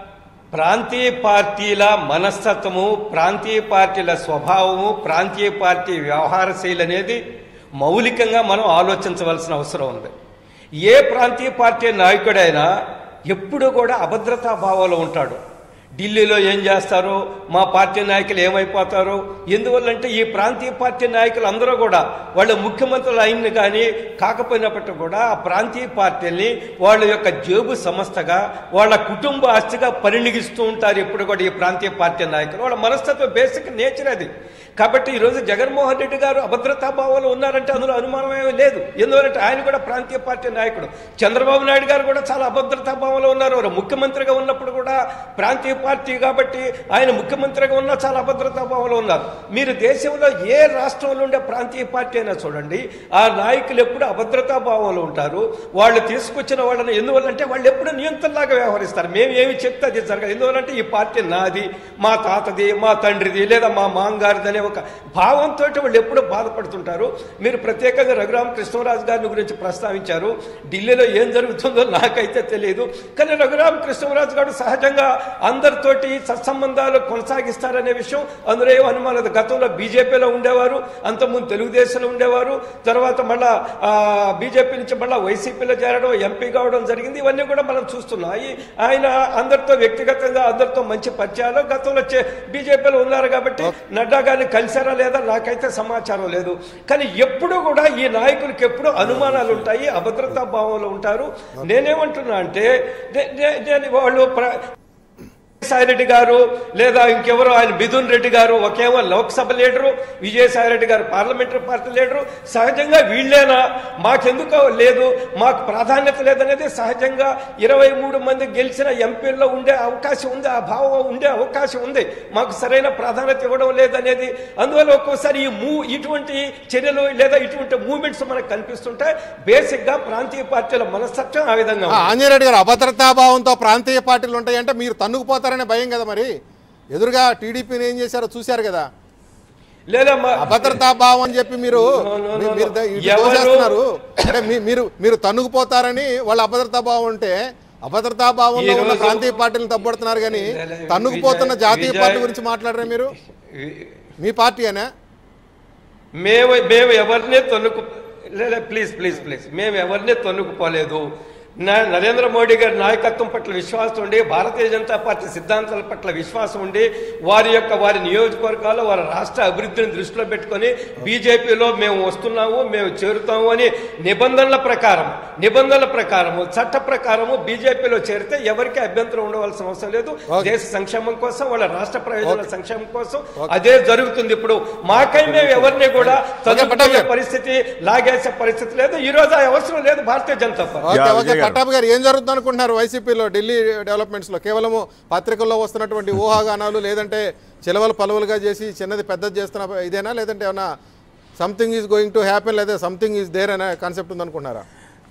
ప్రాంతీయ పార్టీల మనస్తత్వము ప్రాంతీయ పార్టీల స్వభావము ప్రాంతీయ పార్టీ వ్యవహార శైలి అనేది మౌలికంగా మనం ఆలోచించవలసిన అవసరం ఉంది ఏ ప్రాంతీయ పార్టీ నాయకుడైనా ఎప్పుడూ కూడా అభద్రతా భావంలో ఉంటాడు ఢిల్లీలో ఏం చేస్తారో మా పార్టీ నాయకులు ఏమైపోతారో ఎందువల్లంటే ఈ ప్రాంతీయ పార్టీ నాయకులు అందరూ కూడా వాళ్ళ ముఖ్యమంత్రులు అయిన కానీ కాకపోయినప్పటికీ కూడా ఆ ప్రాంతీయ పార్టీల్ని వాళ్ళ యొక్క జేబు సంస్థగా వాళ్ళ కుటుంబ ఆస్తిగా పరిణిగిస్తూ ఉంటారు ఎప్పుడు కూడా ఈ ప్రాంతీయ పార్టీ నాయకులు వాళ్ళ మనస్తత్వ బేసిక్ నేచర్ అది కాబట్టి ఈరోజు జగన్మోహన్ రెడ్డి గారు అభద్రతా భావంలో ఉన్నారంటే అందులో అనుమానం ఏమీ లేదు ఎందువలంటే ఆయన కూడా ప్రాంతీయ పార్టీ నాయకుడు చంద్రబాబు నాయుడు గారు కూడా చాలా అభద్రతా భావంలో ఉన్నారు వారు ముఖ్యమంత్రిగా ఉన్నప్పుడు కూడా ప్రాంతీయ పార్టీ కాబట్టి ఆయన ముఖ్యమంత్రిగా ఉన్నా చాలా అభద్రతా భావంలో ఉన్నారు మీరు దేశంలో ఏ రాష్ట్రంలో ఉండే ప్రాంతీయ పార్టీ అయినా చూడండి ఆ నాయకులు ఎప్పుడు అభద్రతా భావంలో ఉంటారు వాళ్ళు తీసుకొచ్చిన వాళ్ళని ఎందువల్లంటే వాళ్ళు ఎప్పుడు నియంత్రణలాగా వ్యవహరిస్తారు మేము ఏమి చెప్తే అది జరగదు ఎందువల్లంటే ఈ పార్టీ నాది మా తాతది మా తండ్రిది లేదా మా మాంగారిది అనే ఒక భావంతో వాళ్ళు ఎప్పుడు బాధపడుతుంటారు మీరు ప్రత్యేకంగా రఘురామ కృష్ణరాజు గారిని గురించి ప్రస్తావించారు ఢిల్లీలో ఏం జరుగుతుందో నాకైతే తెలియదు కానీ రఘురామ కృష్ణరాజు గారు సహజంగా అందరితోటి సత్సంబంధాలు కొనసాగిస్తారనే విషయం అందులో ఏం అనుమానం లేదు గతంలో బీజేపీలో ఉండేవారు అంతకుముందు తెలుగుదేశంలో ఉండేవారు తర్వాత మళ్ళా ఆ, బీజేపీ నుంచి మళ్ళా వైసీపీలో చేరడం ఎంపీ కావడం జరిగింది ఇవన్నీ కూడా మనం చూస్తున్నాం ఈ- ఆయన అందరితో వ్యక్తిగతంగా అందరితో మంచి పరిచయాలు గతంలో చే- బీజేపీలో ఉన్నారు కాబట్టి నడ్డా గారిని కలిసారా లేదా నాకైతే సమాచారం లేదు కానీ ఎప్పుడు కూడా ఈ నాయకులకి ఎప్పుడు అనుమానాలు ఉంటాయి అభద్రతా భావంలో ఉంటారు నేనేమంటున్నా అంటే నే- నే- నేను వాళ్ళు ప్ర- విజయసాయిరెడ్డి గారు లేదా ఇంకెవరో ఆయన మిథున్ రెడ్డి గారు ఒకేమో లోక్సభ లీడరు విజయసాయిరెడ్డి గారు పార్లమెంటరీ పార్టీ లీడరు సహజంగా వీళ్ళేనా మాకెందుకో లేదు మాకు ప్రాధాన్యత లేదనేది సహజంగా ఇరవై మూడు మంది గెలిచిన ఎంపీల్లో ఉండే అవకాశం ఉంది ఆ భావం ఉండే అవకాశం ఉంది మాకు సరైన ప్రాధాన్యత ఇవ్వడం లేదనేది అందువల్ల ఒక్కోసారి ఈ మూ ఇటువంటి చర్యలు లేదా ఇటువంటి మూమెంట్స్ మనకు కనిపిస్తుంటే బేసిక్గా ప్రాంతీయ పార్టీల మనస్తత్వం ఆ విధంగా ఆ, ఉంది. ఆంజనేయ రెడ్డి గారు అభద్రతా భావంతో ప్రాంతీయ పార్టీలు ఉంటాయంటే మీరు తన్నుకుపోతారనే భయం కదా మరి ఎదురుగా టీడీపీని ఏం చేశారో చూశారు కదా లేదా మా- అభద్రతా భావం అని చెప్పి మీరు No, no, no, మీ- మీరు ద- no. ఇటు ఎవరు- తోసేస్తున్నారు అంటే మీ- మీరు మీరు తన్నుకుపోతారని వాళ్ళ అభద్రతా భావం ఉంటే అభద్రతా భావంలో ఉన్న ఈరోజు- ప్రాంతీయ పార్టీలను తప్పడుతున్నారు కానీ లే, లే, తన్నుకుపోతున్న విజయ్- జాతీయ విజయ్- పార్టీ గురించి మాట్లాడరా మీరు మీ పార్టీ అనే మేము మేము ఎవరినే తొన్నుకు లేదా ప్లీజ్ ప్లీజ్ ప్లీజ్ మేము ఎవరినే తొన్నుకుపోలేదు న- నరేంద్ర మోడీ గారి నాయకత్వం పట్ల విశ్వాసం ఉండి భారతీయ జనతా పార్టీ సిద్ధాంతాల పట్ల విశ్వాసం ఉండి వారి యొక్క వారి నియోజకవర్గాల్లో వారి రాష్ట్ర అభివృద్ధిని దృష్టిలో పెట్టుకొని బీజేపీలో మేము వస్తున్నాము మేము చేరుతాము అని నిబంధనల ప్రకారం నిబంధనల ప్రకారము చట్ట ప్రకారము బీజేపీలో చేరితే ఎవరికి అభ్యంతరం ఉండవలసిన అవసరం లేదు దేశ సంక్షేమం కోసం వాళ్ళ రాష్ట్ర ప్రయోజనాల సంక్షేమం కోసం అదే జరుగుతుంది ఇప్పుడు మాకై మేము ఎవరిని కూడా చదువుకునే పట్టాభి. పరిస్థితి లాగేసే పరిస్థితి లేదు ఈ రోజు ఆ అవసరం లేదు Bharatiya Janata party okay yeah, okay Vijay గారు. పట్టాభి గారు ఏం జరుగుతుంది అనుకుంటున్నారు వైసీపీలో ఢిల్లీ డెవలప్మెంట్స్ లో కేవలము పత్రికల్లో వస్తున్నటువంటి ఊహాగానాలు లేదంటే చిలవలు పలువలుగా చేసి చిన్నది పెద్దది చేస్తున్న ఇదేనా లేదంటే ఏమన్నా something is going to happen లేదా సంథింగ్ ఈజ్ దేర్ అనే కాన్సెప్ట్ ఉందనుకుంటున్నారా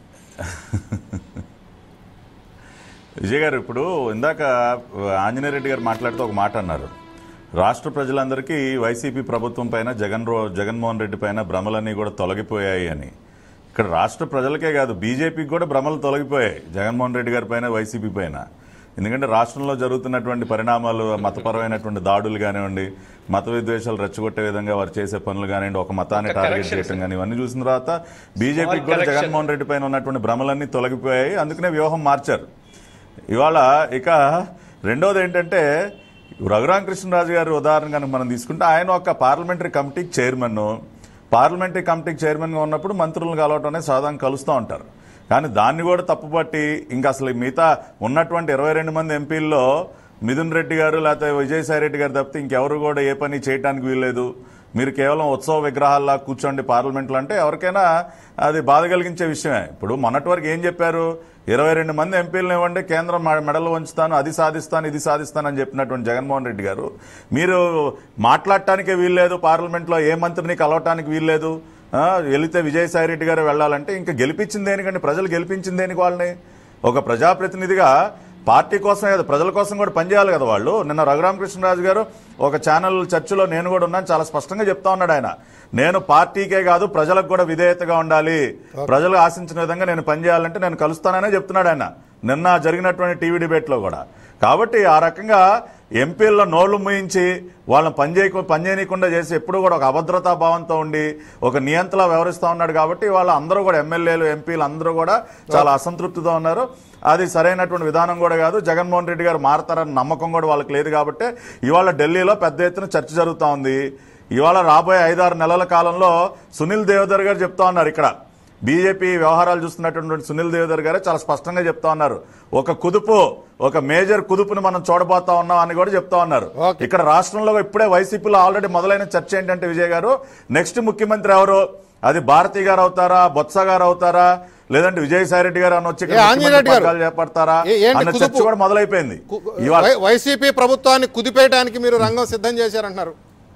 విజయ్ గారు ఇప్పుడు ఇందాక ఆంజనేయ రెడ్డి గారు మాట్లాడుతూ ఒక మాట అన్నారు రాష్ట్ర ప్రజలందరికీ వైసీపీ ప్రభుత్వం పైన జగన్ రో జగన్మోహన్ రెడ్డి పైన భ్రమలన్నీ కూడా తొలగిపోయాయి అని ఇక్కడ రాష్ట్ర ప్రజలకే కాదు బీజేపీకి కూడా భ్రమలు తొలగిపోయాయి జగన్మోహన్ రెడ్డి గారి పైన వైసీపీ పైన ఎందుకంటే రాష్ట్రంలో జరుగుతున్నటువంటి పరిణామాలు మతపరమైనటువంటి దాడులు కానివ్వండి మత విద్వేషాలు రెచ్చగొట్టే విధంగా వారు చేసే పనులు కానివ్వండి ఒక మతాన్ని ఒక టార్గెట్ correction, చేయడం కానీ ఇవన్నీ చూసిన తర్వాత బీజేపీకి కూడా correction. జగన్మోహన్ రెడ్డి పైన ఉన్నటువంటి భ్రమలన్నీ తొలగిపోయాయి అందుకనే వ్యూహం మార్చారు ఇవాళ ఇక రెండోది ఏంటంటే రఘురామకృష్ణరాజు గారి ఉదాహరణ కనుక మనం తీసుకుంటే ఆయన ఒక పార్లమెంటరీ కమిటీకి చైర్మన్ పార్లమెంటరీ కమిటీకి చైర్మన్గా ఉన్నప్పుడు మంత్రులను కలవటం అనేది సాధారణ కలుస్తూ ఉంటారు కానీ దాన్ని కూడా తప్పుపట్టి ఇంకా అసలు మిగతా ఉన్నటువంటి ఇరవై రెండు మంది ఎంపీల్లో మిథున్ రెడ్డి గారు లేకపోతే విజయసాయి రెడ్డి గారు తప్పితే ఇంకెవరు కూడా ఏ పని చేయడానికి వీల్లేదు మీరు కేవలం ఉత్సవ విగ్రహాల్లా కూర్చోండి పార్లమెంట్లో అంటే ఎవరికైనా అది బాధ కలిగించే విషయమే ఇప్పుడు మొన్నటి వరకు ఏం చెప్పారు ఇరవై రెండు మంది ఎంపీలను ఇవ్వండి కేంద్రం మె- మెడలు వంచుతాను అది సాధిస్తాను ఇది సాధిస్తాను అని చెప్పినటువంటి జగన్మోహన్ రెడ్డి గారు మీరు మాట్లాడటానికే వీల్లేదు పార్లమెంట్లో ఏ మంత్రిని కలవటానికి వీల్లేదు ఆ, వెళితే విజయసాయి రెడ్డి గారు వెళ్ళాలంటే ఇంకా గెలిపించింది దేనికండి ప్రజలు గెలిపించింది దేనికి వాళ్ళని ఒక ప్రజాప్రతినిధిగా పార్టీ కోసమే కదా ప్రజల కోసం కూడా పనిచేయాలి కదా వాళ్ళు నిన్న రఘురామకృష్ణరాజు గారు ఒక ఛానల్ చర్చలో నేను కూడా ఉన్నాను చాలా స్పష్టంగా చెప్తా ఉన్నాడు ఆయన నేను పార్టీకే కాదు ప్రజలకు కూడా విధేయతగా ఉండాలి ప్రజలు ఆశించిన విధంగా నేను పనిచేయాలంటే నేను కలుస్తాననే చెప్తున్నాడు ఆయన నిన్న జరిగినటువంటి టీవీ డిబేట్లో కూడా కాబట్టి ఆ రకంగా ఎంపీల్లో నోళ్లు మూయించి వాళ్ళని పనిచేయకు పనిచేయకుండా చేసి ఎప్పుడు కూడా ఒక అభద్రతా భావంతో ఉండి ఒక నియంత్రణ వ్యవహరిస్తూ ఉన్నాడు కాబట్టి వాళ్ళ అందరూ కూడా ఎమ్మెల్యేలు ఎంపీలు అందరూ కూడా చాలా అసంతృప్తితో ఉన్నారు అది సరైనటువంటి విధానం కూడా కాదు జగన్మోహన్ రెడ్డి గారు మారతారన్న నమ్మకం కూడా వాళ్ళకి లేదు కాబట్టి ఇవాళ ఢిల్లీలో పెద్ద ఎత్తున చర్చ జరుగుతూ ఉంది ఇవాళ రాబోయే ఐదారు నెలల కాలంలో సునీల్ దేవదర్ గారు చెప్తా ఉన్నారు ఇక్కడ బీజేపీ వ్యవహారాలు చూస్తున్నటువంటి సునీల్ దేవదర్ గారే చాలా స్పష్టంగా చెప్తా ఉన్నారు ఒక కుదుపు ఒక మేజర్ కుదుపుని మనం చూడబోతా ఉన్నాం అని కూడా చెప్తా ఉన్నారు Okay. ఇక్కడ రాష్ట్రంలో ఇప్పుడే వైసీపీలో ఆల్రెడీ మొదలైన చర్చ ఏంటంటే విజయ్ గారు నెక్స్ట్ ముఖ్యమంత్రి ఎవరు అది భారతి గారు అవుతారా బొత్స గారు అవుతారా లేదంటే విజయసాయి రెడ్డి గారు అని వచ్చి ఇక్కడ ఏ, ఆంజనేయ ముఖ్యమంత్రి రెడ్డి గారు. పగ్గాలు చేపడతారా ఏ- ఏంటి అన్న చర్చ కుదుపు? కూడా మొదలైపోయింది కు- ఇవాళ వై- వైసీపీ ప్రభుత్వాన్ని కుదిపేయడానికి మీరు రంగం సిద్ధం చేశారంటున్నారు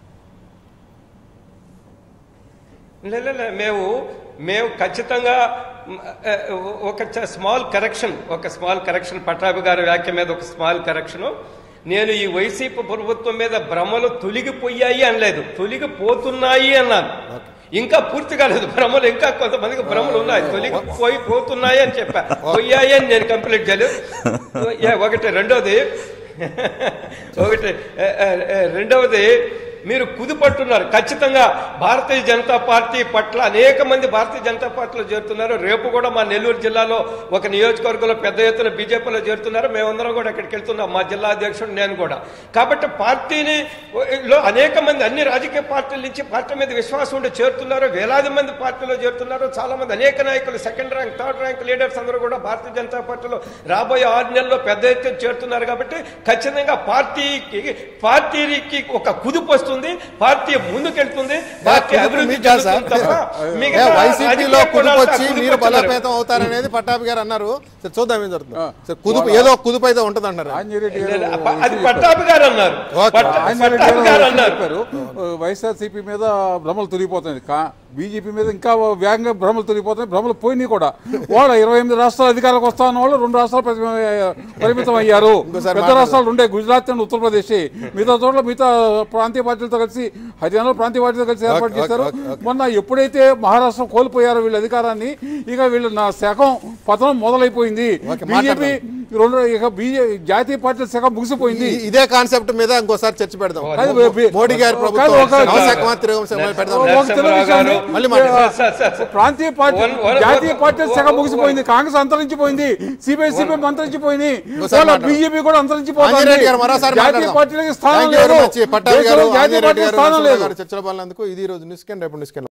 లే, లే, లే, మేము మేము ఖచ్చితంగా మ్, ఆ, ఒక చ- స్మాల్ కరెక్షన్ ఒక స్మాల్ కరెక్షన్ పట్టాభి గారి వ్యాఖ్య మీద ఒక స్మాల్ కరెక్షన్ నేను ఈ వైసీపీ ప్రభుత్వం మీద భ్రమలు తొలగిపోయాయి అనలేదు తొలగిపోతున్నాయి అన్నాను ఇంకా పూర్తి కాలేదు భ్రమలు ఇంకా కొంతమందికి భ్రమలు ఉన్నాయి తొలగిపోయి పోతున్నాయి అని చెప్పా పోయాయి అని నేను కంప్లీట్ చేయలేదు ఏ, ఒకటి రెండోది ఒకటి ఏ, ఏ, ఏ, రెండవది మీరు కుదిపట్టున్నారు ఖచ్చితంగా భారతీయ జనతా పార్టీ పట్ల అనేక మంది భారతీయ జనతా పార్టీలో చేరుతున్నారు రేపు కూడా మా నెల్లూరు జిల్లాలో ఒక నియోజకవర్గంలో పెద్ద ఎత్తున బీజేపీలో చేరుతున్నారు మేమందరం కూడా అక్కడికి వెళ్తున్నాం మా జిల్లా అధ్యక్షుడు నేను కూడా కాబట్టి పార్టీని లో అనేక మంది అన్ని రాజకీయ పార్టీల నుంచి పార్టీ మీద విశ్వాసం ఉండి చేరుతున్నారు వేలాది మంది పార్టీలో చేరుతున్నారు చాలా మంది అనేక నాయకులు second rank third rank leaders అందరూ కూడా భారతీయ జనతా పార్టీలో రాబోయే ఆరు నెలల్లో పెద్ద ఎత్తున చేరుతున్నారు కాబట్టి ఖచ్చితంగా పార్టీకి పార్టీకి ఒక కుదుపు వస్తుంది పార్టీ ముందుకెళ్తుంది పార్టీ కుదుపు అభివృద్ధి మీకు కాదు సార్. చెందుతుంది తప్ప ఏ, మిగతా వైసీపీలో రాజకీయ కుదుపు వచ్చి కులాలతో మీరు కుదుపు వచ్చారు. బలోపేతం అవుతారనేది పట్టాభి గారు అన్నారు సరే, చూద్దాం ఏం జరుగుతుంది సరే, కుదుపు ఏదో ఒక కుదుపు అయితే ఉంటుంది అంటారు ఆంజనేరెడ్డి లేదు, గారు అప్ప- అది పట్టాభి గారు అన్నారు ఓకే. పట్ట- ఆంజనేరెడ్డి పట్టాభి గారు గారు అన్నారు చెప్పారు వైఎస్ఆర్సీపీ మీద భ్రమలు తొలిగిపోతుంది కా బీజేపీ మీద ఇంకా వేగంగా భ్రమలు తొలిగిపోతున్నాయి భ్రమలు పోయినాయి కూడా వాళ్ళ ఇరవై ఎనిమిది రాష్ట్రాల అధికారులకు వస్తా ఉన్న వాళ్ళు రెండు రాష్ట్రాలు పరిమి- పరిమితం అయ్యారు ఇంకోసారి పెద్ద మాట్లాడదాం. రాష్ట్రాలు ఉండే గుజరాత్ అండ్ ఉత్తరప్రదేశ్ మిగతా చోట్ల మిగతా ప్రాంతీయ పార్టీలతో కలిసి హర్యానాలో ప్రాంతీయ పార్టీలతో కలిసి ఏర్పాటు ఓకే, చేశారు ఓకే, ఓకే. మొన్న ఎప్పుడైతే మహారాష్ట్ర కోల్పోయారో వీళ్ళ అధికారాన్ని ఇక వీళ్ళు నా శకం పతనం మొదలైపోయింది ఓకే, బీజేపీ ఈ రెండు ఇక బీజే జాతీయ పార్టీల శాఖ ముగిసిపోయింది ఈ- ఇదే కాన్సెప్ట్ మీద ఇంకోసారి చర్చ పెడదాం కాదు, బే- బే- మోడీ గారి కాదు, ప్రభుత్వం ఒక- నవశాఖమా, తిరుగుమశాఖమా పెడదాం ఒక చిన్న నరసింహరావు విషయాన్ని, గారు, మళ్ళీ మాట్లాడదాం. Sir, sir, sir. ప్రాంతీయ పార్టీ వన్- వన్- జాతీయ వన్- పార్టీల శాఖ వన్- ముగిసిపోయింది కాంగ్రెస్ అంతరించిపోయింది సిపిఐ సిపిఎం అంతరించిపోయింది ఇంకోసారి వాళ్ళ మాట్లాడదాం. బీజేపీ కూడా అంతరించిపోతుంది ఆంజనేయుడు గారు మరోసారి జాతీయ మాట్లాడదాం. పార్టీలకి స్థానం Thank you very లేదు much. పట్టాభి గారు దేశంలో జాతీయ ఆంజనేయుడు పార్టీలకు గారు స్థానం నరసింహరావు లేదు గారు చర్చలో పాల్గొన్నందుకు ఇది ఈ రోజు న్యూస్ రేపు న్యూస్